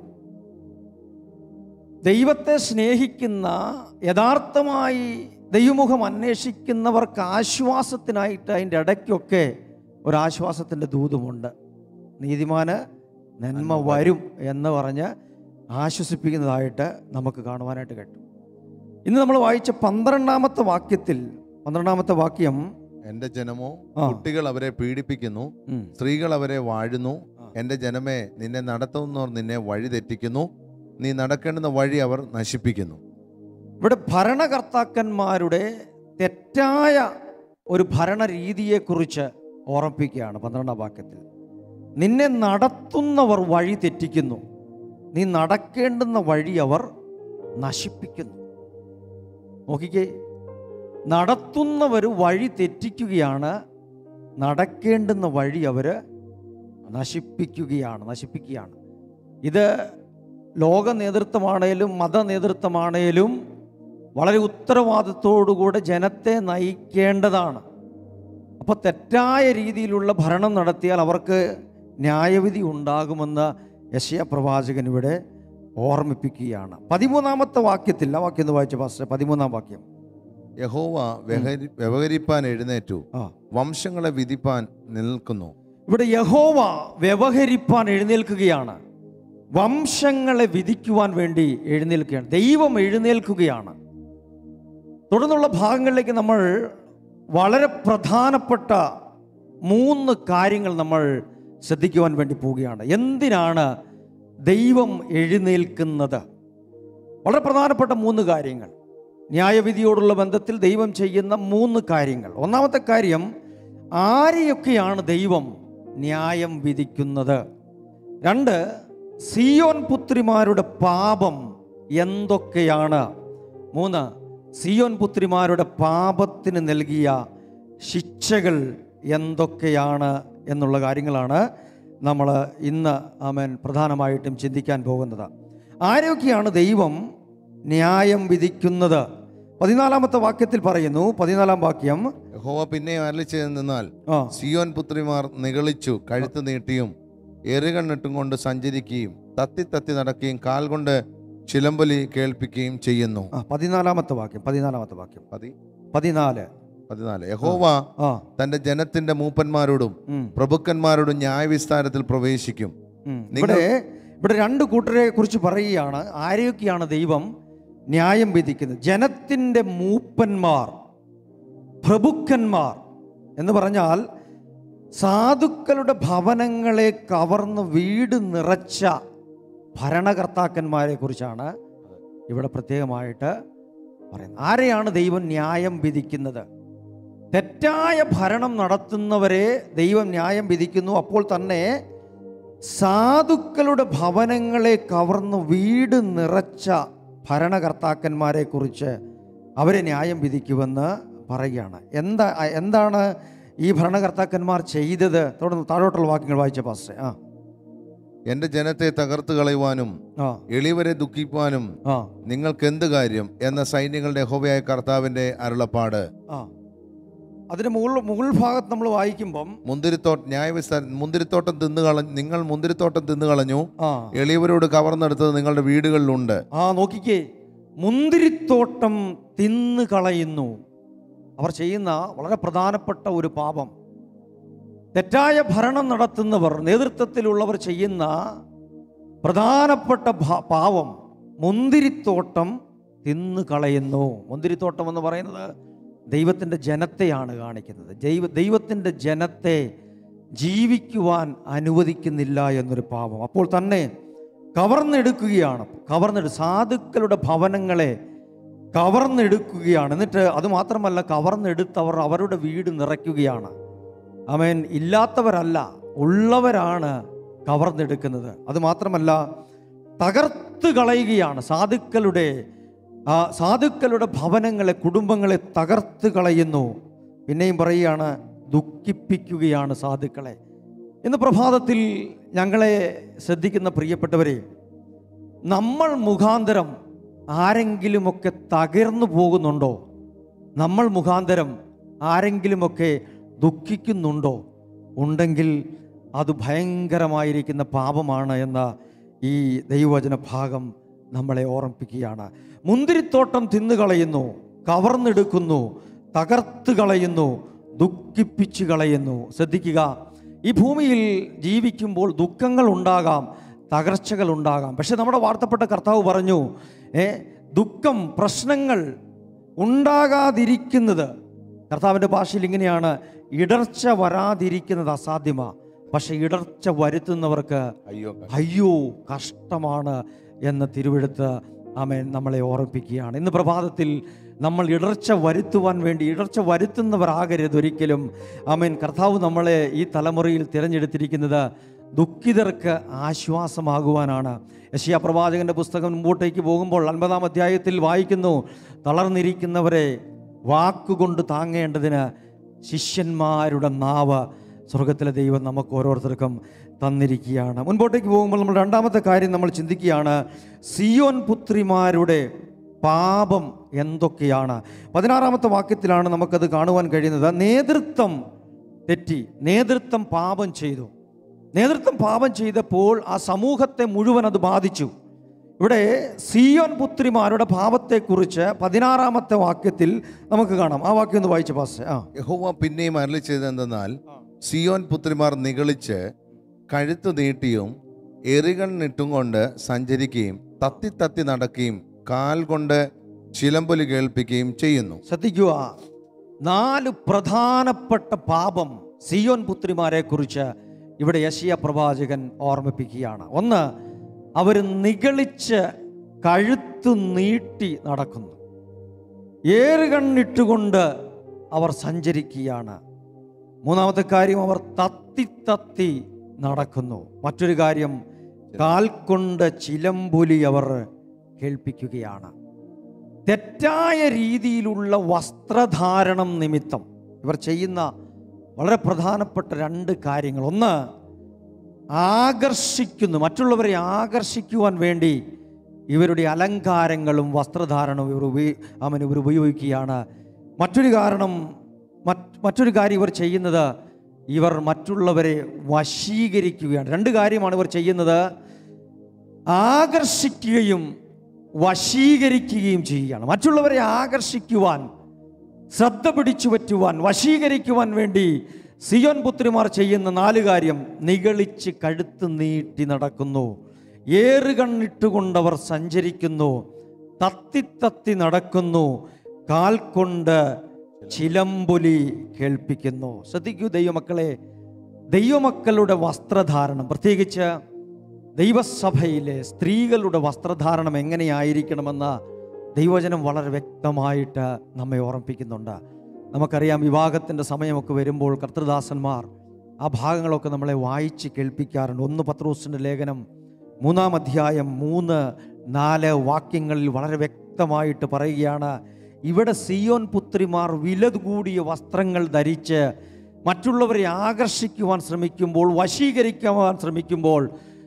ദൈവത്തെ സ്നേഹിക്കുന്ന യഥാർത്ഥമായി ദൈവമുഖം അന്വേഷിക്കുന്നവർക്ക് ആശ്വാസത്തിനായിട്ട് അതിൻ്റെ ഇടയ്ക്കൊക്കെ ഒരാശ്വാസത്തിൻ്റെ ദൂതുമുണ്ട് നീതിമാന് നന്മ വരും എന്ന് പറഞ്ഞ് ആശ്വസിപ്പിക്കുന്നതായിട്ട് നമുക്ക് കാണുവാനായിട്ട് കേട്ടു ഇന്ന് നമ്മൾ വായിച്ച പന്ത്രണ്ടാമത്തെ വാക്യത്തിൽ പന്ത്രണ്ടാമത്തെ വാക്യം എന്റെ ജനമോ ആ. കുട്ടികൾ അവരെ പീഡിപ്പിക്കുന്നു ഉം, സ്ത്രീകൾ അവരെ വാഴുന്നു ആ. എന്റെ ജനമേ നിന്നെ നടത്തുന്നവർ നിന്നെ വഴി തെറ്റിക്കുന്നു നീ നടക്കേണ്ടുന്ന വഴി അവർ നശിപ്പിക്കുന്നു ഇവിടെ ഭരണകർത്താക്കന്മാരുടെ തെറ്റായ ഒരു ഭരണ രീതിയെക്കുറിച്ച് ഓർമ്മിപ്പിക്കുകയാണ് പന്ത്രണ്ടാം വാക്യത്തിൽ നിന്നെ നടത്തുന്നവർ വഴി തെറ്റിക്കുന്നു നീ നടക്കേണ്ടുന്ന വഴി അവർ നശിപ്പിക്കുന്നു നോക്കിക്കേ നടത്തുന്നവർ വഴി തെറ്റിക്കുകയാണ് നടക്കേണ്ടുന്ന വഴി അവർ നശിപ്പിക്കുകയാണ് നശിപ്പിക്കുകയാണ് ഇത് ലോക നേതൃത്വമാണേലും മത നേതൃത്വമാണേലും വളരെ ഉത്തരവാദിത്തോടുകൂടെ ജനത്തെ നയിക്കേണ്ടതാണ് അപ്പോൾ തെറ്റായ രീതിയിലുള്ള ഭരണം നടത്തിയാൽ അവർക്ക് ന്യായവിധി ഉണ്ടാകുമെന്ന് യശയ പ്രവാചകൻ ഇവിടെ ഓർമ്മിപ്പിക്കുകയാണ് പതിമൂന്നാമത്തെ വാക്യത്തിൽ ആ വാക്യം ഒന്ന് വായിച്ച പാസ്റ്റർ പതിമൂന്നാം വാക്യം യഹോവ വ്യവഹരി- വ്യവഹരിപ്പാൻ എഴുന്നേറ്റു ആ വംശങ്ങളെ വിധിപ്പാൻ നിൽക്കുന്നു ഇവിടെ യഹോവ വ്യവഹരിപ്പാൻ എഴുന്നേൽക്കുകയാണ് വംശങ്ങളെ വിധിക്കുവാൻ വേണ്ടി എഴുന്നേൽക്കുകയാണ് ദൈവം എഴുന്നേൽക്കുകയാണ് തുടർന്നുള്ള ഭാഗങ്ങളിലേക്ക് നമ്മൾ വളരെ പ്രധാനപ്പെട്ട മൂന്ന് കാര്യങ്ങൾ നമ്മൾ ശ്രദ്ധിക്കുവാൻ വേണ്ടി പോവുകയാണ് എന്തിനാണ് ദൈവം എഴുന്നേൽക്കുന്നത് വളരെ പ്രധാനപ്പെട്ട മൂന്ന് കാര്യങ്ങൾ ന്യായവിധിയോടുള്ള ബന്ധത്തിൽ ദൈവം ചെയ്യുന്ന മൂന്ന് കാര്യങ്ങൾ ഒന്നാമത്തെ കാര്യം ആരെയൊക്കെയാണ് ദൈവം ന്യായം വിധിക്കുന്നത് രണ്ട് സിയോൻ പുത്രിമാരുടെ പാപം എന്തൊക്കെയാണ് മൂന്ന് സിയോൻ പുത്രിമാരുടെ പാപത്തിന് നൽകിയ ശിക്ഷകൾ എന്തൊക്കെയാണ് എന്നുള്ള കാര്യങ്ങളാണ് നമ്മൾ ഇന്ന് ആമേൻ പ്രധാനമായിട്ടും ചിന്തിക്കാൻ പോകുന്നത് ആരൊക്കെയാണ് ദൈവം ന്യായം വിധിക്കുന്നത് പതിനാലാമത്തെ വാക്യത്തിൽ പറയുന്നു പതിനാലാം വാക്യം യഹോവ പിന്നെ അരളി ചെയ്തെന്നാൽ ആ സിയോൻ പുത്രിമാർ നിഗളിച്ചു കഴുത്ത് നീട്ടിയും എറുകണ്ണിട്ടും കൊണ്ട് സഞ്ചരിക്കുകയും തത്തി തത്തി നടക്കുകയും കാൽ കൊണ്ട് ചിലമ്പലി കേൾപ്പിക്കുകയും ചെയ്യുന്നു ആ പതിനാലാമത്തെ വാക്യം പതിനാലാമത്തെ വാക്യം പതി പതിനാല് പതിനാല് യഹോവ ആ തന്റെ ജനത്തിന്റെ മൂപ്പന്മാരോടും ഉം, പ്രഭുക്കന്മാരോടും ന്യായവിസ്താരത്തിൽ പ്രവേശിക്കും ഉം. നിങ്ങൾ- ഇവിടെ ഇവിടെ രണ്ട് കൂട്ടരെ കുറിച്ച് പറയുകയാണ് ആരെയൊക്കെയാണ് ദൈവം ന്യായം വിധിക്കുന്നത് ജനത്തിൻ്റെ മൂപ്പന്മാർ പ്രഭുക്കന്മാർ എന്ന് പറഞ്ഞാൽ സാധുക്കളുടെ ഭവനങ്ങളെ കവർന്ന് വീട് നിറച്ച ഭരണകർത്താക്കന്മാരെ കുറിച്ചാണ് ഇവിടെ പ്രത്യേകമായിട്ട് പറയുന്നത് ആരെയാണ് ദൈവം ന്യായം വിധിക്കുന്നത് തെറ്റായ ഭരണം നടത്തുന്നവരെ ദൈവം ന്യായം വിധിക്കുന്നു അപ്പോൾ തന്നെ സാധുക്കളുടെ ഭവനങ്ങളെ കവർന്ന് വീട് നിറച്ച ഭരണകർത്താക്കന്മാരെ കുറിച്ച് അവരെ ന്യായം വിധിക്കുമെന്ന് പറയുകയാണ് എന്താ എന്താണ് ഈ ഭരണകർത്താക്കന്മാർ ചെയ്തത് തുടർന്ന് താഴോട്ടുള്ള വാക്യങ്ങൾ വായിച്ച പാസ്റ്റേ ആ എന്റെ ജനത്തെ തകർത്ത് കളയുവാനും ആ എളിവരെ ദുഃഖിക്കുവാനും ആ നിങ്ങൾക്ക് എന്ത് കാര്യം എന്ന സൈന്യങ്ങളുടെ യഹോവയായ കർത്താവിന്റെ അരുളപ്പാട് ആ അതിന് മുകൾ മുകൾ ഭാഗത്ത് നമ്മൾ വായിക്കുമ്പം മുന്തിരിത്തോട്ടം ന്യായവിസ്താര മുന്തിരിത്തോട്ടം തിന്നു കളഞ്ഞു നിങ്ങൾ മുന്തിരിത്തോട്ടം തിന്നു കളഞ്ഞു ആ എളിയവരോട് കവർന്നെടുത്തത് നിങ്ങളുടെ വീടുകളിലുണ്ട് ആ നോക്കിക്കേ മുന്തിരിത്തോട്ടം തിന്നു കളയുന്നു അവർ ചെയ്യുന്ന വളരെ പ്രധാനപ്പെട്ട ഒരു പാപം തെറ്റായ ഭരണം നടത്തുന്നവർ നേതൃത്വത്തിലുള്ളവർ ചെയ്യുന്ന പ്രധാനപ്പെട്ട ഭ- പാവം മുന്തിരിത്തോട്ടം തിന്നു കളയുന്നു മുന്തിരിത്തോട്ടം എന്ന് പറയുന്നത് ദൈവത്തിൻ്റെ ജനത്തെയാണ് കാണിക്കുന്നത് ദൈവ ദൈവത്തിൻ്റെ ജനത്തെ ജീവിക്കുവാൻ അനുവദിക്കുന്നില്ല എന്നൊരു പാവം അപ്പോൾ തന്നെ കവർന്നെടുക്കുകയാണ് കവർന്നെടു സാധുക്കളുടെ ഭവനങ്ങളെ കവർന്നെടുക്കുകയാണ് എന്നിട്ട് അതുമാത്രമല്ല കവർന്നെടുത്തവർ അവരുടെ വീട് നിറയ്ക്കുകയാണ് അവൻ ഇല്ലാത്തവരല്ല ഉള്ളവരാണ് കവർന്നെടുക്കുന്നത് അതുമാത്രമല്ല തകർത്ത് കളയുകയാണ് സാധുക്കളുടെ ആ സാധുക്കളുടെ ഭവനങ്ങളെ കുടുംബങ്ങളെ തകർത്ത് കളയുന്നു പിന്നെയും പറയുകയാണ് ദുഃഖിപ്പിക്കുകയാണ് സാധുക്കളെ ഇന്ന് പ്രഭാതത്തിൽ ഞങ്ങളെ ശ്രദ്ധിക്കുന്ന പ്രിയപ്പെട്ടവരെ നമ്മൾ മുഖാന്തരം ആരെങ്കിലുമൊക്കെ തകർന്നു പോകുന്നുണ്ടോ നമ്മൾ മുഖാന്തരം ആരെങ്കിലുമൊക്കെ ദുഃഖിക്കുന്നുണ്ടോ ഉണ്ടെങ്കിൽ അത് ഭയങ്കരമായിരിക്കുന്ന പാപമാണ് എന്ന ഈ ദൈവവചന ഭാഗം നമ്മളെ ഓർമ്മിപ്പിക്കുകയാണ് മുന്തിരിത്തോട്ടം തിന്നുകളയുന്നു കവർന്നെടുക്കുന്നു തകർത്ത് കളയുന്നു ദുഃഖിപ്പിച്ച് കളയുന്നു ശ്രദ്ധിക്കുക ഈ ഭൂമിയിൽ ജീവിക്കുമ്പോൾ ദുഃഖങ്ങൾ ഉണ്ടാകാം തകർച്ചകൾ ഉണ്ടാകാം പക്ഷെ നമ്മുടെ വാർത്തപ്പെട്ട കർത്താവ് പറഞ്ഞു ഏ ദുഃഖം പ്രശ്നങ്ങൾ ഉണ്ടാകാതിരിക്കുന്നത് കർത്താവിൻ്റെ ഭാഷയിൽ ഇങ്ങനെയാണ് ഇടർച്ച വരാതിരിക്കുന്നത് അസാധ്യമാണ് പക്ഷെ ഇടർച്ച വരുത്തുന്നവർക്ക് അയ്യോ അയ്യോ കഷ്ടമാണ് എന്ന് തിരുവെടുത്ത് ആമേൻ നമ്മളെ ഓർമ്മിപ്പിക്കുകയാണ് ഇന്ന് പ്രഭാതത്തിൽ നമ്മൾ ഇടർച്ച വരുത്തുവാൻ വേണ്ടി ഇടർച്ച വരുത്തുന്നവരാകരുത് ഒരിക്കലും ആമേൻ കർത്താവ് നമ്മളെ ഈ തലമുറയിൽ തിരഞ്ഞെടുത്തിരിക്കുന്നത് ദുഃഖിതർക്ക് ആശ്വാസമാകുവാനാണ് യശിയ പ്രവാചകന്റെ പുസ്തകം മുമ്പോട്ടേക്ക് പോകുമ്പോൾ അൻപതാം അധ്യായത്തിൽ വായിക്കുന്നു തളർന്നിരിക്കുന്നവരെ വാക്കുകൊണ്ട് താങ്ങേണ്ടതിന് ശിഷ്യന്മാരുടെ നാവ് സ്വർഗത്തിലെ ദൈവം നമുക്ക് ഓരോരുത്തർക്കും തന്നിരിക്കുകയാണ് മുൻപോട്ടേക്ക് പോകുമ്പോൾ നമ്മൾ രണ്ടാമത്തെ കാര്യം നമ്മൾ ചിന്തിക്കുകയാണ് സിയോൻ പുത്രിമാരുടെ പാപം എന്തൊക്കെയാണ് പതിനാറാമത്തെ വാക്യത്തിലാണ് നമുക്കത് കാണുവാൻ കഴിയുന്നത് നേതൃത്വം തെറ്റി നേതൃത്വം പാപം ചെയ്തു നേതൃത്വം പാപം ചെയ്തപ്പോൾ ആ സമൂഹത്തെ മുഴുവൻ അത് ബാധിച്ചു ഇവിടെ സിയോൻ പുത്രിമാരുടെ പാപത്തെക്കുറിച്ച് പതിനാറാമത്തെ വാക്യത്തിൽ നമുക്ക് കാണാം ആ വാക്യം ഒന്ന് വായിച്ച പാസ് ആ യഹോവ പിന്നെയും അരളി ചെയ്തെന്തെന്നാൽ സിയോൻ പുത്രിമാർ നിഗളിച്ച് കഴുത്തു നീട്ടിയും എറികണ്ണിട്ടും കൊണ്ട് സഞ്ചരിക്കുകയും തത്തി തത്തി നടക്കുകയും കാൽ കൊണ്ട് ചിലമ്പൊലി കേൾപ്പിക്കുകയും ചെയ്യുന്നു ശ്രദ്ധിക്കുക നാല് പ്രധാനപ്പെട്ട പാപം സിയോൻ പുത്രിമാരെ കുറിച്ച് ഇവിടെ യശിയ പ്രവാചകൻ ഓർമ്മിപ്പിക്കുകയാണ് ഒന്ന് അവർ നിഗളിച്ച് കഴുത്തു നീട്ടി നടക്കുന്നു ഏറുകണ്ണിട്ടുകൊണ്ട് അവർ സഞ്ചരിക്കുകയാണ് മൂന്നാമത്തെ കാര്യം അവർ തത്തി തത്തി തത്തി നടക്കുന്നു മറ്റൊരു കാര്യം കാൽ കൊണ്ട് ചിലമ്പൊലി അവർ കേൾപ്പിക്കുകയാണ് തെറ്റായ രീതിയിലുള്ള വസ്ത്രധാരണം നിമിത്തം ഇവർ ചെയ്യുന്ന വളരെ പ്രധാനപ്പെട്ട രണ്ട് കാര്യങ്ങൾ ഒന്ന് ആകർഷിക്കുന്നു മറ്റുള്ളവരെ ആകർഷിക്കുവാൻ വേണ്ടി ഇവരുടെ അലങ്കാരങ്ങളും വസ്ത്രധാരണവും ഇവർ ഉപയോ അവൻ ഇവർ ഉപയോഗിക്കുകയാണ് മറ്റൊരു കാരണം മറ്റ് മറ്റൊരു കാര്യം ഇവർ ചെയ്യുന്നത് ഇവർ മറ്റുള്ളവരെ വശീകരിക്കുകയാണ് രണ്ട് കാര്യമാണ് ഇവർ ചെയ്യുന്നത് ആകർഷിക്കുകയും വശീകരിക്കുകയും ചെയ്യുകയാണ് മറ്റുള്ളവരെ ആകർഷിക്കുവാൻ ശ്രദ്ധ പിടിച്ചു പറ്റുവാൻ വശീകരിക്കുവാൻ വേണ്ടി സിയോൻ പുത്രിമാർ ചെയ്യുന്ന നാല് കാര്യം നിഗളിച്ച് കഴുത്ത് നീട്ടി നടക്കുന്നു ഏറുകണ്ണിട്ടുകൊണ്ടവർ സഞ്ചരിക്കുന്നു തത്തി തത്തി നടക്കുന്നു കാൽ കൊണ്ട് ചിലമ്പൊലി കേൾപ്പിക്കുന്നു ശ്രദ്ധിക്കൂ ദൈവമക്കളെ ദൈവമക്കളുടെ വസ്ത്രധാരണം പ്രത്യേകിച്ച് ദൈവസഭയിലെ സ്ത്രീകളുടെ വസ്ത്രധാരണം എങ്ങനെയായിരിക്കണമെന്ന് ദൈവജനം വളരെ വ്യക്തമായിട്ട് നമ്മെ ഓർമ്മിപ്പിക്കുന്നുണ്ട് നമുക്കറിയാം വിവാഹത്തിൻ്റെ സമയമൊക്കെ വരുമ്പോൾ കർത്തൃദാസന്മാർ ആ ഭാഗങ്ങളൊക്കെ നമ്മളെ വായിച്ച് കേൾപ്പിക്കാറുണ്ട് ഒന്ന് പത്രോസിൻ്റെ ലേഖനം മൂന്നാം അധ്യായം മൂന്ന് നാല് വാക്യങ്ങളിൽ വളരെ വ്യക്തമായിട്ട് പറയുകയാണ് ഇവിടെ സിയോൻ പുത്രിമാർ വില കൂടിയ വസ്ത്രങ്ങൾ ധരിച്ച് മറ്റുള്ളവരെ ആകർഷിക്കുവാൻ ശ്രമിക്കുമ്പോൾ വശീകരിക്കുവാൻ ശ്രമിക്കുമ്പോൾ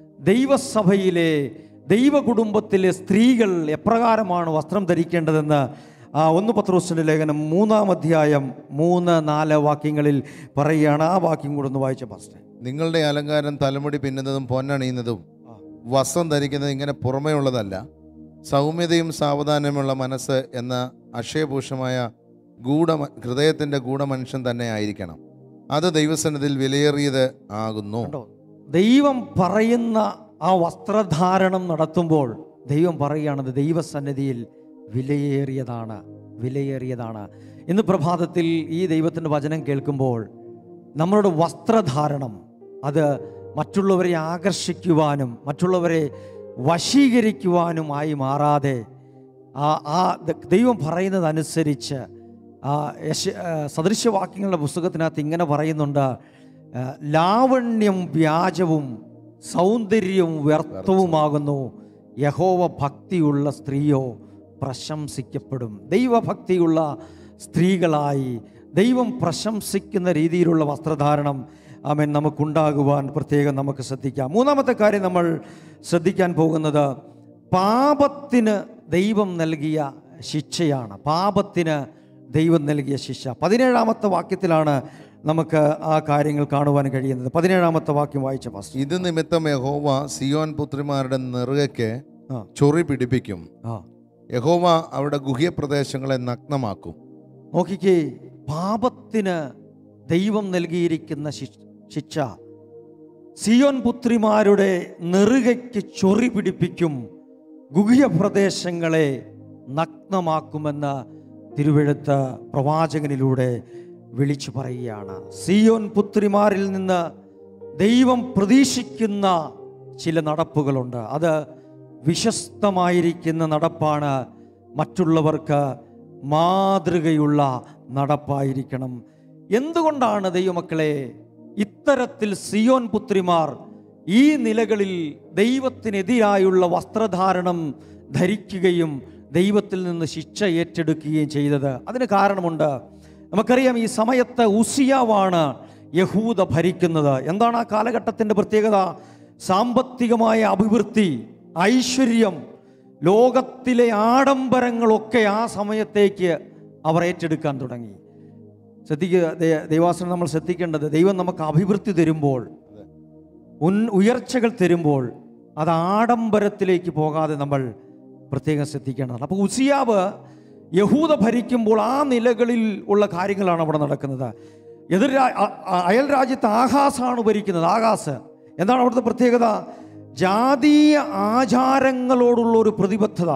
ദൈവസഭയിലെ ദൈവകുടുംബത്തിലെ സ്ത്രീകൾ എപ്രകാരമാണ് വസ്ത്രം ധരിക്കേണ്ടതെന്ന് ആ ഒന്ന് പത്രോസിൻ്റെ ലേഖനം മൂന്നാം അധ്യായം മൂന്ന് നാല് വാക്യങ്ങളിൽ പറയുകയാണ് ആ വാക്യം കൂടെ ഒന്ന് വായിച്ച പാസ്റ്റേ നിങ്ങളുടെ അലങ്കാരം തലമുടി പിന്നുന്നതും പൊന്നണിയുന്നതും ആ. വസ്ത്രം ധരിക്കുന്നത് ഇങ്ങനെ പുറമേ ഉള്ളതല്ല സൗമ്യതയും സാവധാനമുള്ള മനസ്സ് എന്ന അക്ഷയഭൂഷമായ ഗൂഢ ഹൃദയത്തിൻ്റെ ഗൂഢമനുഷ്യൻ തന്നെ ആയിരിക്കണം അത് ദൈവസന്നിധിയിൽ വിലയേറിയത് ആകുന്നു കണ്ടോ ദൈവം പറയുന്ന ആ വസ്ത്രധാരണം നടത്തുമ്പോൾ ദൈവം പറയുകയാണത് ദൈവസന്നിധിയിൽ വിലയേറിയതാണ് വിലയേറിയതാണ് ഇന്ന് പ്രഭാതത്തിൽ ഈ ദൈവത്തിൻ്റെ വചനം കേൾക്കുമ്പോൾ നമ്മളുടെ വസ്ത്രധാരണം അത് മറ്റുള്ളവരെ ആകർഷിക്കുവാനും മറ്റുള്ളവരെ വശീകരിക്കുവാനുമായി മാറാതെ ആ ആ ദ- ദൈവം പറയുന്നതനുസരിച്ച് ആ യശ ആ, സദൃശ്യവാക്യങ്ങളുടെ പുസ്തകത്തിനകത്ത് ഇങ്ങനെ പറയുന്നുണ്ട് ആ, ലാവണ്യം വ്യാജവും സൗന്ദര്യവും വ്യർത്ഥവുമാകുന്നു യഹോവ ഭക്തിയുള്ള സ്ത്രീയോ പ്രശംസിക്കപ്പെടും ദൈവഭക്തിയുള്ള സ്ത്രീകളായി ദൈവം പ്രശംസിക്കുന്ന രീതിയിലുള്ള വസ്ത്രധാരണം ആമേൻ നമുക്കുണ്ടാകുവാൻ പ്രത്യേകം നമുക്ക് ശ്രദ്ധിക്കാം മൂന്നാമത്തെ കാര്യം നമ്മൾ ശ്രദ്ധിക്കാൻ പോകുന്നത് പാപത്തിന് ദൈവം നൽകിയ ശിക്ഷയാണ് പാപത്തിന് ദൈവം നൽകിയ ശിക്ഷ പതിനേഴാമത്തെ വാക്യത്തിലാണ് നമുക്ക് ആ കാര്യങ്ങൾ കാണുവാൻ കഴിയുന്നത് പതിനേഴാമത്തെ വാക്യം വായിച്ച പാസ്റ്റർ ഇത് നിമിത്തം യഹോവ സിയോൻ പുത്രിമാരുടെ നെറുകയ്ക്ക് ആ. ചൊറി പിടിപ്പിക്കും ആ യഹോവ അവരുടെ ഗുഹ്യ പ്രദേശങ്ങളെ നഗ്നമാക്കും നോക്കിക്കേ പാപത്തിന് ദൈവം നൽകിയിരിക്കുന്ന ശിക്ഷ ശിക്ഷ സിയോൻ പുത്രിമാരുടെ നെറുകയ്ക്ക് ചൊറി പിടിപ്പിക്കും ഗുഹ്യ പ്രദേശങ്ങളെ നഗ്നമാക്കുമെന്ന് തിരുവെഴുത്ത് പ്രവാചകനിലൂടെ വിളിച്ചു പറയുകയാണ് സിയോൻ പുത്രിമാരിൽ നിന്ന് ദൈവം പ്രതീക്ഷിക്കുന്ന ചില നടപ്പുകളുണ്ട് അത് വിശ്വസ്തമായിരിക്കുന്ന നടപ്പാണ് മറ്റുള്ളവർക്ക് മാതൃകയുള്ള നടപ്പായിരിക്കണം എന്തുകൊണ്ടാണ് ദൈവമക്കളെ ഇത്തരത്തിൽ സിയോൻ പുത്രിമാർ ഈ നിലകളിൽ ദൈവത്തിനെതിരായുള്ള വസ്ത്രധാരണം ധരിക്കുകയും ദൈവത്തിൽ നിന്ന് ശിക്ഷ ഏറ്റെടുക്കുകയും ചെയ്തത് അതിന് കാരണമുണ്ട് നമുക്കറിയാം ഈ സമയത്ത് ഉസിയാവാണ് യഹൂദ ഭരിക്കുന്നത് എന്താണ് ആ കാലഘട്ടത്തിൻ്റെ പ്രത്യേകത സാമ്പത്തികമായ അഭിവൃദ്ധി ഐശ്വര്യം ലോകത്തിലെ ആഡംബരങ്ങളൊക്കെ ആ സമയത്തേക്ക് അവർ ഏറ്റെടുക്കാൻ തുടങ്ങി ശ്രദ്ധിക്കുക ദൈ- ദൈവാസനം നമ്മൾ ശ്രദ്ധിക്കേണ്ടത് ദൈവം നമുക്ക് അഭിവൃദ്ധി തരുമ്പോൾ ഉൻ ഉയർച്ചകൾ തരുമ്പോൾ അത് ആഡംബരത്തിലേക്ക് പോകാതെ നമ്മൾ പ്രത്യേകം ശ്രദ്ധിക്കേണ്ടതാണ് അപ്പോൾ ഉസിയാവ് യഹൂദ ഭരിക്കുമ്പോൾ ആ നിലകളിൽ ഉള്ള കാര്യങ്ങളാണ് അവിടെ നടക്കുന്നത് എതിർ രാ- അ- അ- അയൽ രാജ്യത്ത് ആകാശാണ് ഭരിക്കുന്നത് ആകാശ് എന്താണ് അവിടുത്തെ പ്രത്യേകത ജാതീയ ആചാരങ്ങളോടുള്ള ഒരു പ്രതിബദ്ധത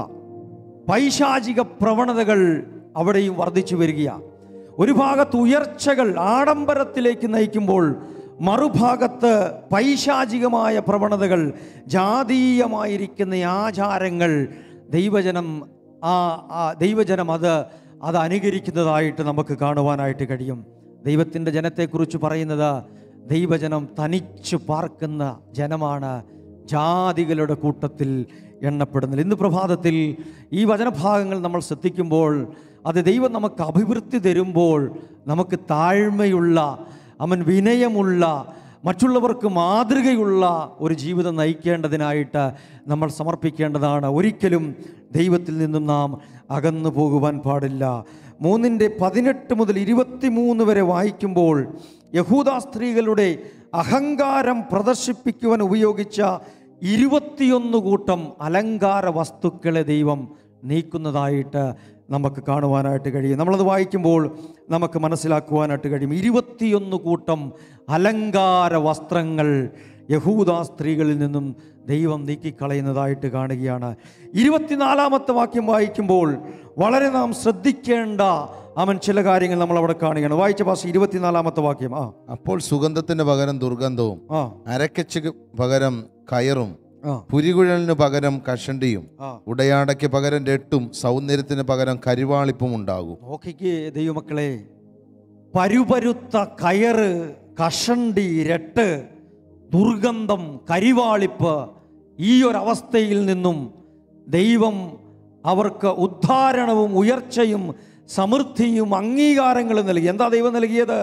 പൈശാചിക പ്രവണതകൾ അവിടെയും വർദ്ധിച്ചു വരികയാണ് ഒരു ഭാഗത്ത് ഉയർച്ചകൾ ആഡംബരത്തിലേക്ക് നയിക്കുമ്പോൾ മറുഭാഗത്ത് പൈശാചികമായ പ്രവണതകൾ ജാതീയമായിരിക്കുന്ന ആചാരങ്ങൾ ദൈവജനം ആ ആ ദൈവജനം അത് അത് അനുകരിക്കുന്നതായിട്ട് നമുക്ക് കാണുവാനായിട്ട് കഴിയും ദൈവത്തിൻ്റെ ജനത്തെക്കുറിച്ച് പറയുന്നത് ദൈവജനം തനിച്ചു പാർക്കുന്ന ജനമാണ് ജാതികളുടെ കൂട്ടത്തിൽ എണ്ണപ്പെടുന്നത് ഇന്ന് പ്രഭാതത്തിൽ ഈ വചനഭാഗങ്ങൾ നമ്മൾ ശ്രദ്ധിക്കുമ്പോൾ അത് ദൈവം നമുക്ക് അഭിവൃദ്ധി തരുമ്പോൾ നമുക്ക് താഴ്മയുള്ള അവൻ വിനയമുള്ള മറ്റുള്ളവർക്ക് മാതൃകയുള്ള ഒരു ജീവിതം നയിക്കേണ്ടതിനായിട്ട് നമ്മൾ സമർപ്പിക്കേണ്ടതാണ് ഒരിക്കലും ദൈവത്തിൽ നിന്നും നാം അകന്നു പോകുവാൻ പാടില്ല മൂന്നിൻ്റെ പതിനെട്ട് മുതൽ ഇരുപത്തിമൂന്ന് വരെ വായിക്കുമ്പോൾ യഹൂദ സ്ത്രീകളുടെ അഹങ്കാരം പ്രദർശിപ്പിക്കുവാൻ ഉപയോഗിച്ച ഇരുപത്തിയൊന്ന് കൂട്ടം അലങ്കാര വസ്തുക്കളെ ദൈവം നീക്കുന്നതായിട്ട് നമുക്ക് കാണുവാനായിട്ട് കഴിയും നമ്മളത് വായിക്കുമ്പോൾ നമുക്ക് മനസ്സിലാക്കുവാനായിട്ട് കഴിയും ഇരുപത്തിയൊന്ന് കൂട്ടം അലങ്കാര വസ്ത്രങ്ങൾ യഹൂദ സ്ത്രീകളിൽ നിന്നും ദൈവം നീക്കിക്കളയുന്നതായിട്ട് കാണുകയാണ് ഇരുപത്തിനാലാമത്തെ വാക്യം വായിക്കുമ്പോൾ വളരെ നാം ശ്രദ്ധിക്കേണ്ട അവൻ ചില കാര്യങ്ങൾ നമ്മൾ അവിടെ കാണുകയാണ് വായിച്ച ഭാഷ ഇരുപത്തിനാലാമത്തെ വാക്യം ആ അപ്പോൾ സുഗന്ധത്തിന് പകരം ദുർഗന്ധവും ആ അരക്കച്ച് പകരം കയറും ആ പുരികുഴലിന് പകരം കഷണ്ടിയും ആ ഉടയാടയ്ക്ക് പകരം രട്ടും സൗന്ദര്യത്തിന് പകരം കരിവാളിപ്പും ഉണ്ടാകും നോക്കിക്ക് ദൈവമക്കളെ പരുപരുത്ത കയറ് കഷണ്ടി രട്ട് ദുർഗന്ധം കരിവാളിപ്പ് ഈ ഒരവസ്ഥയിൽ നിന്നും ദൈവം അവർക്ക് ഉദ്ധാരണവും ഉയർച്ചയും സമൃദ്ധിയും അംഗീകാരങ്ങളും നൽകി എന്താ ദൈവം നൽകിയത്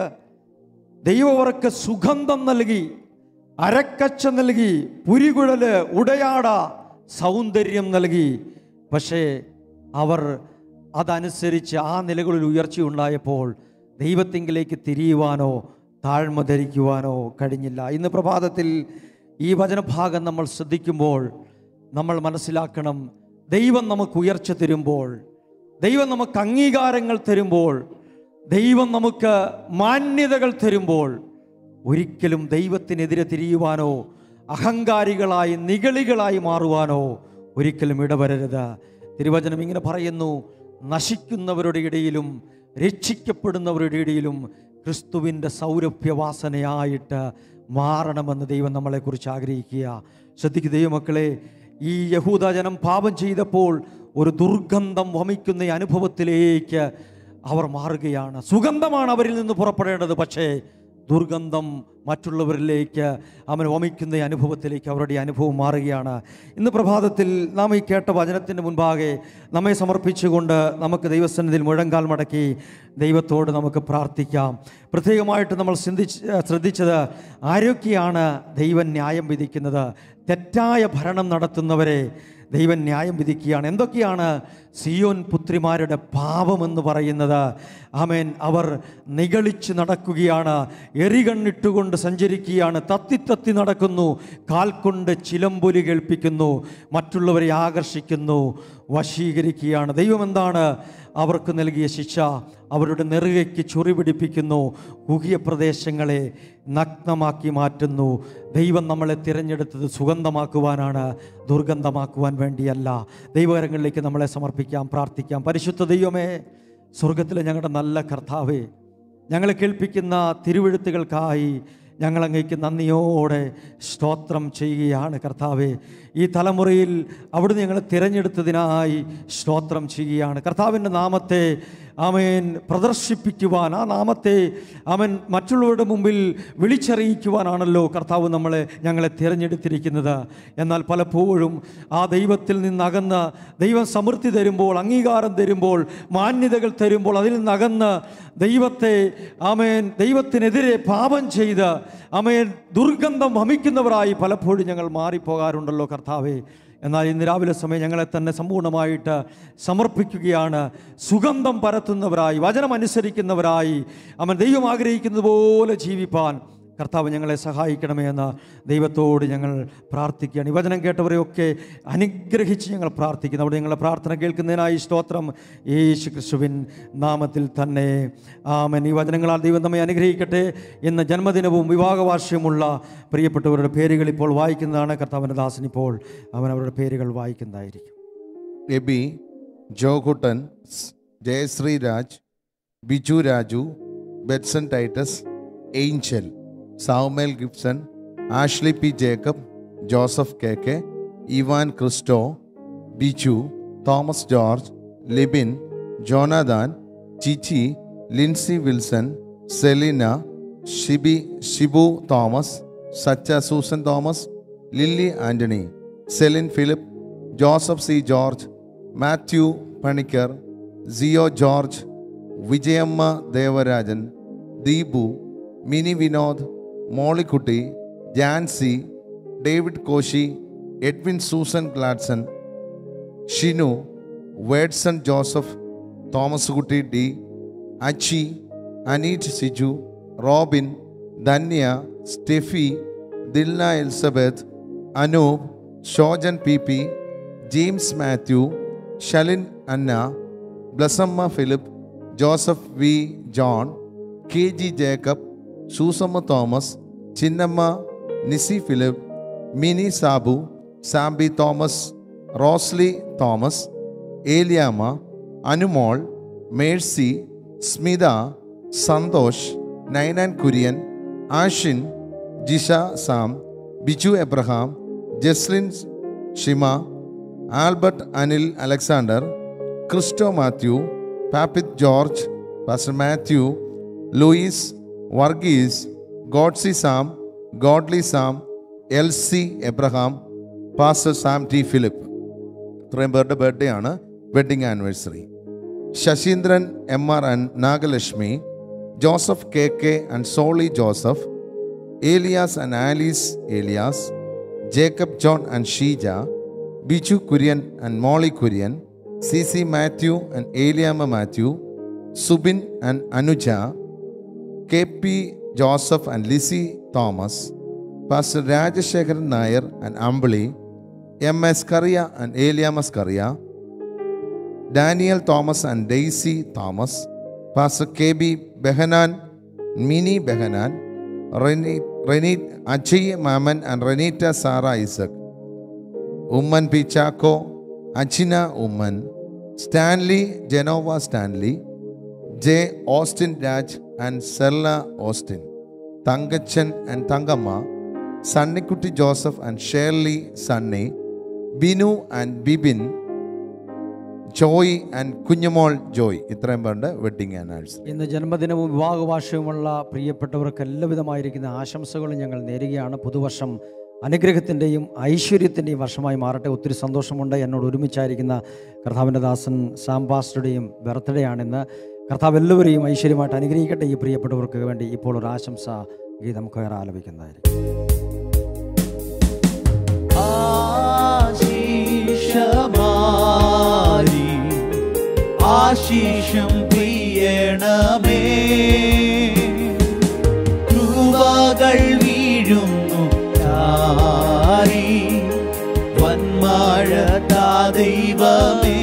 ദൈവം അവർക്ക് സുഗന്ധം നൽകി അരക്കച്ച നൽകി പുരികുഴല് ഉടയാട സൗന്ദര്യം നൽകി പക്ഷേ അവർ അതനുസരിച്ച് ആ നിലകളിൽ ഉയർച്ചയുണ്ടായപ്പോൾ ദൈവത്തിങ്കിലേക്ക് തിരിയുവാനോ താഴ്മ ധരിക്കുവാനോ കഴിഞ്ഞില്ല ഇന്ന് പ്രഭാതത്തിൽ ഈ വചനഭാഗം നമ്മൾ ശ്രദ്ധിക്കുമ്പോൾ നമ്മൾ മനസ്സിലാക്കണം ദൈവം നമുക്ക് ഉയർച്ച തരുമ്പോൾ ദൈവം നമുക്ക് അംഗീകാരങ്ങൾ തരുമ്പോൾ ദൈവം നമുക്ക് മാന്യതകൾ തരുമ്പോൾ ഒരിക്കലും ദൈവത്തിനെതിരെ തിരിയുവാനോ അഹങ്കാരികളായി നിഗളികളായി മാറുവാനോ ഒരിക്കലും ഇടവരരുത് തിരുവചനം ഇങ്ങനെ പറയുന്നു നശിക്കുന്നവരുടെ ഇടയിലും രക്ഷിക്കപ്പെടുന്നവരുടെ ഇടയിലും ക്രിസ്തുവിൻ്റെ സൗരഭ്യവാസനയായിട്ട് മാറണമെന്ന് ദൈവം നമ്മളെക്കുറിച്ച് ആഗ്രഹിക്കുക ശ്രദ്ധിക്കുക ദൈവമക്കളെ ഈ യഹൂദജനം പാപം ചെയ്തപ്പോൾ ഒരു ദുർഗന്ധം വമിക്കുന്ന ഈ അനുഭവത്തിലേക്ക് അവർ മാറുകയാണ് സുഗന്ധമാണ് അവരിൽ നിന്ന് പുറപ്പെടേണ്ടത് പക്ഷേ ദുർഗന്ധം മറ്റുള്ളവരിലേക്ക് അവൻ വമിക്കുന്ന ഈ അനുഭവത്തിലേക്ക് അവരുടെ ഈ അനുഭവം മാറുകയാണ് ഇന്ന് പ്രഭാതത്തിൽ നാം ഈ കേട്ട വചനത്തിൻ്റെ മുൻപാകെ നമ്മെ സമർപ്പിച്ചുകൊണ്ട് നമുക്ക് ദൈവസന്നിധിയിൽ മുഴങ്കാൽ മടക്കി ദൈവത്തോട് നമുക്ക് പ്രാർത്ഥിക്കാം പ്രത്യേകമായിട്ട് നമ്മൾ ചിന്തിച്ച് ശ്രദ്ധിച്ചത് ആരൊക്കെയാണ് ദൈവം ന്യായം വിധിക്കുന്നത് തെറ്റായ ഭരണം നടത്തുന്നവരെ ദൈവം ന്യായം വിധിക്കുകയാണ് എന്തൊക്കെയാണ് സിയോൻ പുത്രിമാരുടെ പാപമെന്ന് പറയുന്നത് ആമേൻ അവർ നിഗളിച്ച് നടക്കുകയാണ് എറികണ്ണിട്ടുകൊണ്ട് സഞ്ചരിക്കുകയാണ് തത്തി തത്തി നടക്കുന്നു കാൽ കൊണ്ട് ചിലമ്പൊലി കേൾപ്പിക്കുന്നു മറ്റുള്ളവരെ ആകർഷിക്കുന്നു വശീകരിക്കുകയാണ് ദൈവം എന്താണ് അവർക്ക് നൽകിയ ശിക്ഷ അവരുടെ നെറുകയ്ക്ക് ചൊറി പിടിപ്പിക്കുന്നു കുകിയ പ്രദേശങ്ങളെ നഗ്നമാക്കി മാറ്റുന്നു ദൈവം നമ്മളെ തിരഞ്ഞെടുത്തത് സുഗന്ധമാക്കുവാനാണ് ദുർഗന്ധമാക്കുവാൻ വേണ്ടിയല്ല ദൈവകരങ്ങളിലേക്ക് നമ്മളെ സമർപ്പിക്കാം പ്രാർത്ഥിക്കാം പരിശുദ്ധ ദൈവമേ സ്വർഗത്തിലെ ഞങ്ങളുടെ നല്ല കർത്താവേ ഞങ്ങളെ കേൾപ്പിക്കുന്ന തിരുവഴുത്തുകൾക്കായി ഞങ്ങൾ അങ്ങേക്ക് നന്ദിയോടെ സ്തോത്രം ചെയ്യുകയാണ് കർത്താവെ ഈ തലമുറയിൽ അവിടുന്ന് ഞങ്ങളെ തിരഞ്ഞെടുത്തതിനായി സ്തോത്രം ചെയ്യുകയാണ് കർത്താവിൻ്റെ നാമത്തെ അവൻ പ്രദർശിപ്പിക്കുവാൻ ആ നാമത്തെ അവൻ മറ്റുള്ളവരുടെ മുമ്പിൽ വിളിച്ചറിയിക്കുവാനാണല്ലോ കർത്താവ് നമ്മളെ ഞങ്ങളെ തിരഞ്ഞെടുത്തിരിക്കുന്നത് എന്നാൽ പലപ്പോഴും ആ ദൈവത്തിൽ നിന്നകന്ന് ദൈവം സമൃദ്ധി തരുമ്പോൾ അംഗീകാരം തരുമ്പോൾ മാന്യതകൾ തരുമ്പോൾ അതിൽ നിന്നകന്ന് ദൈവത്തെ ആമേൻ ദൈവത്തിനെതിരെ പാപം ചെയ്ത് ആമേൻ ദുർഗന്ധം വമിക്കുന്നവരായി പലപ്പോഴും ഞങ്ങൾ മാറിപ്പോകാറുണ്ടല്ലോ കർത്താവേ എന്നാൽ ഇന്ന് രാവിലെ സമയം ഞങ്ങളെ തന്നെ സമ്പൂർണ്ണമായിട്ട് സമർപ്പിക്കുകയാണ് സുഗന്ധം പരത്തുന്നവരായി വചനം അനുസരിക്കുന്നവരായി അവൻ ദൈവം ആഗ്രഹിക്കുന്നത് പോലെ ജീവിപ്പാൻ കർത്താവ് ഞങ്ങളെ സഹായിക്കണമേ എന്ന് ദൈവത്തോട് ഞങ്ങൾ പ്രാർത്ഥിക്കുകയാണ് ഈ വചനം കേട്ടവരെയൊക്കെ അനുഗ്രഹിച്ച് ഞങ്ങൾ പ്രാർത്ഥിക്കുന്നു അവിടെ ഞങ്ങളുടെ പ്രാർത്ഥന കേൾക്കുന്നതിനായി സ്തോത്രം യേശു ക്രിസ്തുവിൻ നാമത്തിൽ തന്നെ ആമൻ ഈ വചനങ്ങളാൽ ദൈവം നമ്മെ അനുഗ്രഹിക്കട്ടെ എന്ന ജന്മദിനവും വിവാഹവാർഷികമുള്ള പ്രിയപ്പെട്ടവരുടെ പേരുകൾ ഇപ്പോൾ വായിക്കുന്നതാണ് കർത്താവിൻ്റെ ദാസൻ ഇപ്പോൾ അവൻ അവരുടെ പേരുകൾ വായിക്കുന്നതായിരിക്കും എബി ജോകുട്ടൻ സ്- Jayasree Raj Biju Raju Betson Titus Angel Samuel Gibson Ashly P Jacob Joseph K K Ivan Christo Biju Thomas George Libin Jonathan Chichi Lincy Wilson Selina Shibi Shibu Thomas Sacha Susan Thomas Lilly Antony Celine Philip Joseph C George Mathew Panicker Sio George Vijayamma Devarajan Deepu Mini Vinod Mollykutty Jancy David Koshy Edwin Susan Gladson Shinu Wordson Joseph Thomas Kutty D Achi Aneet Siju Robin Dhanya Steffi Dilna Elizabeth Anoop Shojan P P James Mathew Shalin Anna Blessamma Philip Joseph V John K G Jacob Susamma Thomas Chinnamma Nisy Philip Mini Sabu Sambi Thomas Rosly Thomas Eliyamma Anumol Mercy Smitha Santhosh Ninan Kurian Ashin Jisha Sam Biju Abraham Jaslin Shima Albert Anil Alexander Christo Mathew Papith George pastor Mathew Louis Varghese Godsy Sam Godly Sam L C Abraham pastor Sam T Philip ഇത്രയും പേരുടെ ബർത്ത്ഡേ ആണ് wedding anniversary Sasheendran M R and Nagalakshmi Joseph K K and Soly Joseph Elias and Alice Elias Jacob John and Sheeja Biju Kurian and Molly Kurian C C Mathew and Eliyamma Mathew Subin and Anuja K P Joseph and Lizy Thomas pastor Rajasekharan Nair and Ambili M S Kariya and Eliyamas Kariya Daniel Thomas and Daisy Thomas pastor K B Behanan Mini Behanan Reny Reny Ajay Mammen and Renita Sara Isaac Oommen P Chacko Ajina Oommen Stanley Janova Stanley J Austin Raj and Sella Austin Thankachan and Thankamma Sunnykutty Joseph and Shirley Sunny Binu and Bibin Joy and Kunjumol Joy ഇത്രയും പേരുടെ wedding anniversary ഇന്ന് ജന്മദിനവും വിവാഹവാർഷികവുമുള്ള പ്രിയപ്പെട്ടവർക്ക് എല്ലാവിധമായിരിക്കുന്ന ആശംസകളും ഞങ്ങൾ നേരുകയാണ് പുതുവർഷം അനുഗ്രഹത്തിൻ്റെയും ഐശ്വര്യത്തിൻ്റെയും വർഷമായി മാറട്ടെ ഒത്തിരി സന്തോഷമുണ്ട് എന്നോട് ഒരുമിച്ചായിരിക്കുന്ന കർത്താവിൻ്റെ ദാസൻ സാംബാസ്റ്ററുടെയും ബർത്ത്ഡേ ആണിന്ന് കർത്താവ് എല്ലാവരെയും ഐശ്വര്യമായിട്ട് അനുഗ്രഹിക്കട്ടെ ഈ പ്രിയപ്പെട്ടവർക്ക് വേണ്ടി ഇപ്പോൾ ഒരു ആശംസ ഗീതം കയറ ആലപിക്കുന്നതായിരിക്കും ആശീഷമാരി ആശീഷം പ്രിയണമേ കൃപകൾ വീഴുന്നു ചാരി വന്മഴ താ ദൈവമേ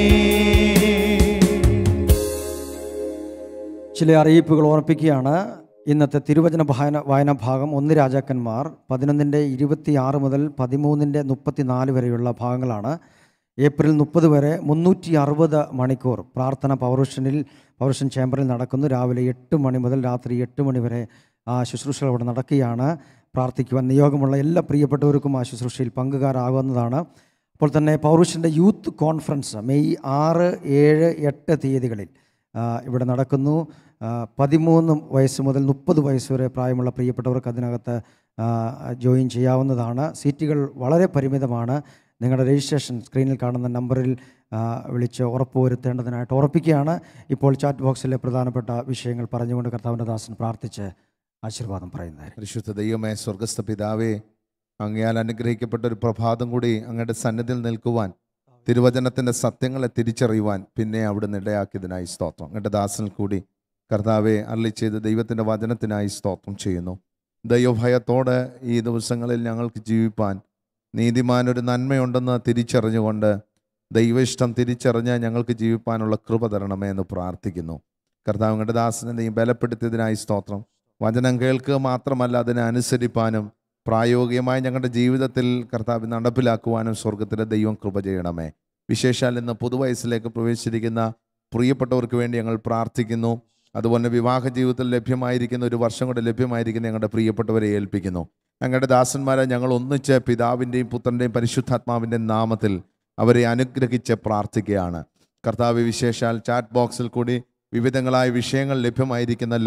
ചില അറിയിപ്പുകൾ ഓർപ്പിക്കുകയാണ് ഇന്നത്തെ തിരുവചന വായന വായനാ ഭാഗം ഒന്ന് രാജാക്കന്മാർ പതിനൊന്നിൻ്റെ ഇരുപത്തിയാറ് മുതൽ പതിമൂന്നിൻ്റെ മുപ്പത്തിനാല് വരെയുള്ള ഭാഗങ്ങളാണ് ഏപ്രിൽ മുപ്പത് വരെ മുന്നൂറ്റി അറുപത് മണിക്കൂർ പ്രാർത്ഥന പൗരുഷനിൽ പൗരുഷൻ ചേംബറിൽ നടക്കുന്നു രാവിലെ എട്ട് മണി മുതൽ രാത്രി എട്ട് മണി വരെ ആ ശുശ്രൂഷകൾ അവിടെ നടക്കുകയാണ് പ്രാർത്ഥിക്കുവാൻ നിയോഗമുള്ള എല്ലാ പ്രിയപ്പെട്ടവർക്കും ആ ശുശ്രൂഷയിൽ പങ്കുകാരാകുന്നതാണ് അപ്പോൾ തന്നെ പൗരുഷൻ്റെ യൂത്ത് കോൺഫറൻസ് മെയ് ആറ് ഏഴ് എട്ട് തീയതികളിൽ ആ, ഇവിടെ നടക്കുന്നു ആ, പതിമൂന്ന് വയസ്സ് മുതൽ മുപ്പത് വയസ്സ് വരെ പ്രായമുള്ള പ്രിയപ്പെട്ടവർക്ക് അതിനകത്ത് ആ, ജോയിൻ ചെയ്യാവുന്നതാണ് സീറ്റുകൾ വളരെ പരിമിതമാണ് നിങ്ങളുടെ രജിസ്ട്രേഷൻ സ്ക്രീനിൽ കാണുന്ന നമ്പറിൽ ആ, വിളിച്ച് ഉറപ്പുവരുത്തേണ്ടതിനായിട്ട് ഉറപ്പിക്കുകയാണ് ഇപ്പോൾ ചാറ്റ് ബോക്സിലെ പ്രധാനപ്പെട്ട വിഷയങ്ങൾ പറഞ്ഞുകൊണ്ട് കർത്താവിൻ്റെ ദാസൻ പ്രാർത്ഥിച്ച് ആശീർവാദം പറയുന്നതായിരിക്കും പരിശുദ്ധ ദൈവമേ സ്വർഗസ്ഥ പിതാവേ അങ്ങയാൽ അനുഗ്രഹിക്കപ്പെട്ട ഒരു പ്രഭാതം കൂടി അങ്ങയുടെ സന്നിധിയിൽ നിൽക്കുവാൻ തിരുവചനത്തിൻ്റെ സത്യങ്ങളെ തിരിച്ചറിയുവാൻ പിന്നെ അവിടുന്ന് ഇടയാക്കിയതിനായി സ്തോത്രം അങ്ങയുടെ ദാസനിൽ കൂടി കർത്താവെ അരളി ചെയ്ത് ദൈവത്തിൻ്റെ വചനത്തിനായി സ്തോത്രം ചെയ്യുന്നു ദൈവഭയത്തോടെ ഈ ദിവസങ്ങളിൽ ഞങ്ങൾക്ക് ജീവിപ്പാൻ നീതിമാൻ ഒരു നന്മയുണ്ടെന്ന് തിരിച്ചറിഞ്ഞുകൊണ്ട് ദൈവ ഇഷ്ടം തിരിച്ചറിഞ്ഞ് ഞങ്ങൾക്ക് ജീവിപ്പാനുള്ള കൃപ തരണമേ എന്ന് പ്രാർത്ഥിക്കുന്നു കർത്താവ് അങ്ങയുടെ ദാസനെ നീ ബലപ്പെടുത്തിയതിനായി സ്തോത്രം വചനം കേൾക്കുക മാത്രമല്ല അതിനെ അനുസരിപ്പാനും പ്രായോഗികമായി ഞങ്ങളുടെ ജീവിതത്തിൽ കർത്താവ് നടപ്പിലാക്കുവാനും സ്വർഗത്തിലെ ദൈവം കൃപ ചെയ്യണമേ വിശേഷാൽ ഇന്ന് പുതുവയസ്സിലേക്ക് പ്രവേശിച്ചിരിക്കുന്ന പ്രിയപ്പെട്ടവർക്ക് വേണ്ടി ഞങ്ങൾ പ്രാർത്ഥിക്കുന്നു അതുപോലെ വിവാഹ ജീവിതത്തിൽ ലഭ്യമായിരിക്കുന്ന ഒരു വർഷം കൂടെ ലഭ്യമായിരിക്കുന്ന ഞങ്ങളുടെ പ്രിയപ്പെട്ടവരെ ഏൽപ്പിക്കുന്നു ഞങ്ങളുടെ ദാസന്മാരെ ഞങ്ങൾ ഒന്നിച്ച് പിതാവിൻ്റെയും പുത്രൻ്റെയും പരിശുദ്ധാത്മാവിൻ്റെയും നാമത്തിൽ അവരെ അനുഗ്രഹിച്ച് പ്രാർത്ഥിക്കുകയാണ് കർത്താവ് വിശേഷാൽ ചാറ്റ് ബോക്സിൽ കൂടി വിവിധങ്ങളായ വിഷയങ്ങൾ ലഭ്യമായിരിക്കുന്നല്ലോ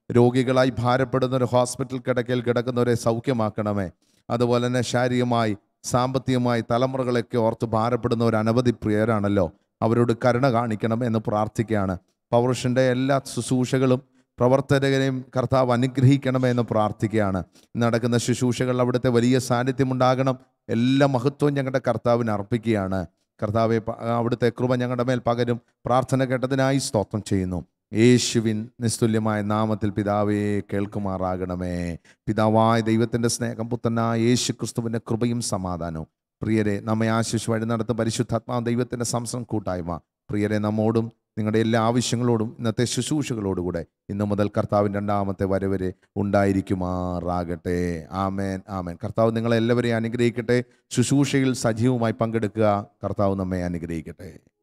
രോഗികളായി ഭാരപ്പെടുന്നവർ ഹോസ്പിറ്റൽ കിടക്കയിൽ കിടക്കുന്നവരെ സൗഖ്യമാക്കണമേ അതുപോലെ തന്നെ ശാരീരികമായി സാമ്പത്തികമായി തലമുറകളൊക്കെ ഓർത്ത് ഭാരപ്പെടുന്നവർ അനവധി പ്രിയരാണല്ലോ അവരോട് കരുണ കാണിക്കണം എന്ന് പ്രാർത്ഥിക്കുകയാണ് പൗരുഷൻ്റെ എല്ലാ ശുശ്രൂഷകളും പ്രവർത്തകരെയും കർത്താവ് അനുഗ്രഹിക്കണമേ എന്ന് പ്രാർത്ഥിക്കുകയാണ് ഇന്ന് നടക്കുന്ന ശുശ്രൂഷകൾ അവിടുത്തെ വലിയ സാന്നിധ്യം ഉണ്ടാകണം എല്ലാ മഹത്വവും ഞങ്ങളുടെ കർത്താവിന് അർപ്പിക്കുകയാണ് കർത്താവെ പ- അവിടുത്തെ കൃപ ഞങ്ങളുടെ മേൽ പകരും പ്രാർത്ഥന കേട്ടതിനായി സ്തോത്രം ചെയ്യുന്നു യേശുവിൻ നിസ്തുല്യമായ നാമത്തിൽ പിതാവേ കേൾക്കുമാറാകണമേ പിതാവായ ദൈവത്തിൻ്റെ സ്നേഹം പുത്തനായ യേശു ക്രിസ്തുവിൻ്റെ കൃപയും സമാധാനവും പ്രിയരെ നമ്മെ ആശിഷ് വഴി നടത്തും പരിശുദ്ധാത്മാ ദൈവത്തിൻ്റെ സംസം കൂട്ടായ്മ പ്രിയരെ നമ്മോടും നിങ്ങളുടെ എല്ലാ ആവശ്യങ്ങളോടും ഇന്നത്തെ ശുശ്രൂഷകളോടുകൂടെ ഇന്നു മുതൽ കർത്താവിൻ്റെ രണ്ടാമത്തെ വരവരെ ഉണ്ടായിരിക്കുമാറാകട്ടെ ആമേൻ ആമേൻ കർത്താവ് നിങ്ങളെല്ലാവരെയും അനുഗ്രഹിക്കട്ടെ ശുശ്രൂഷയിൽ സജീവമായി പങ്കെടുക്കുക കർത്താവ് നമ്മെ അനുഗ്രഹിക്കട്ടെ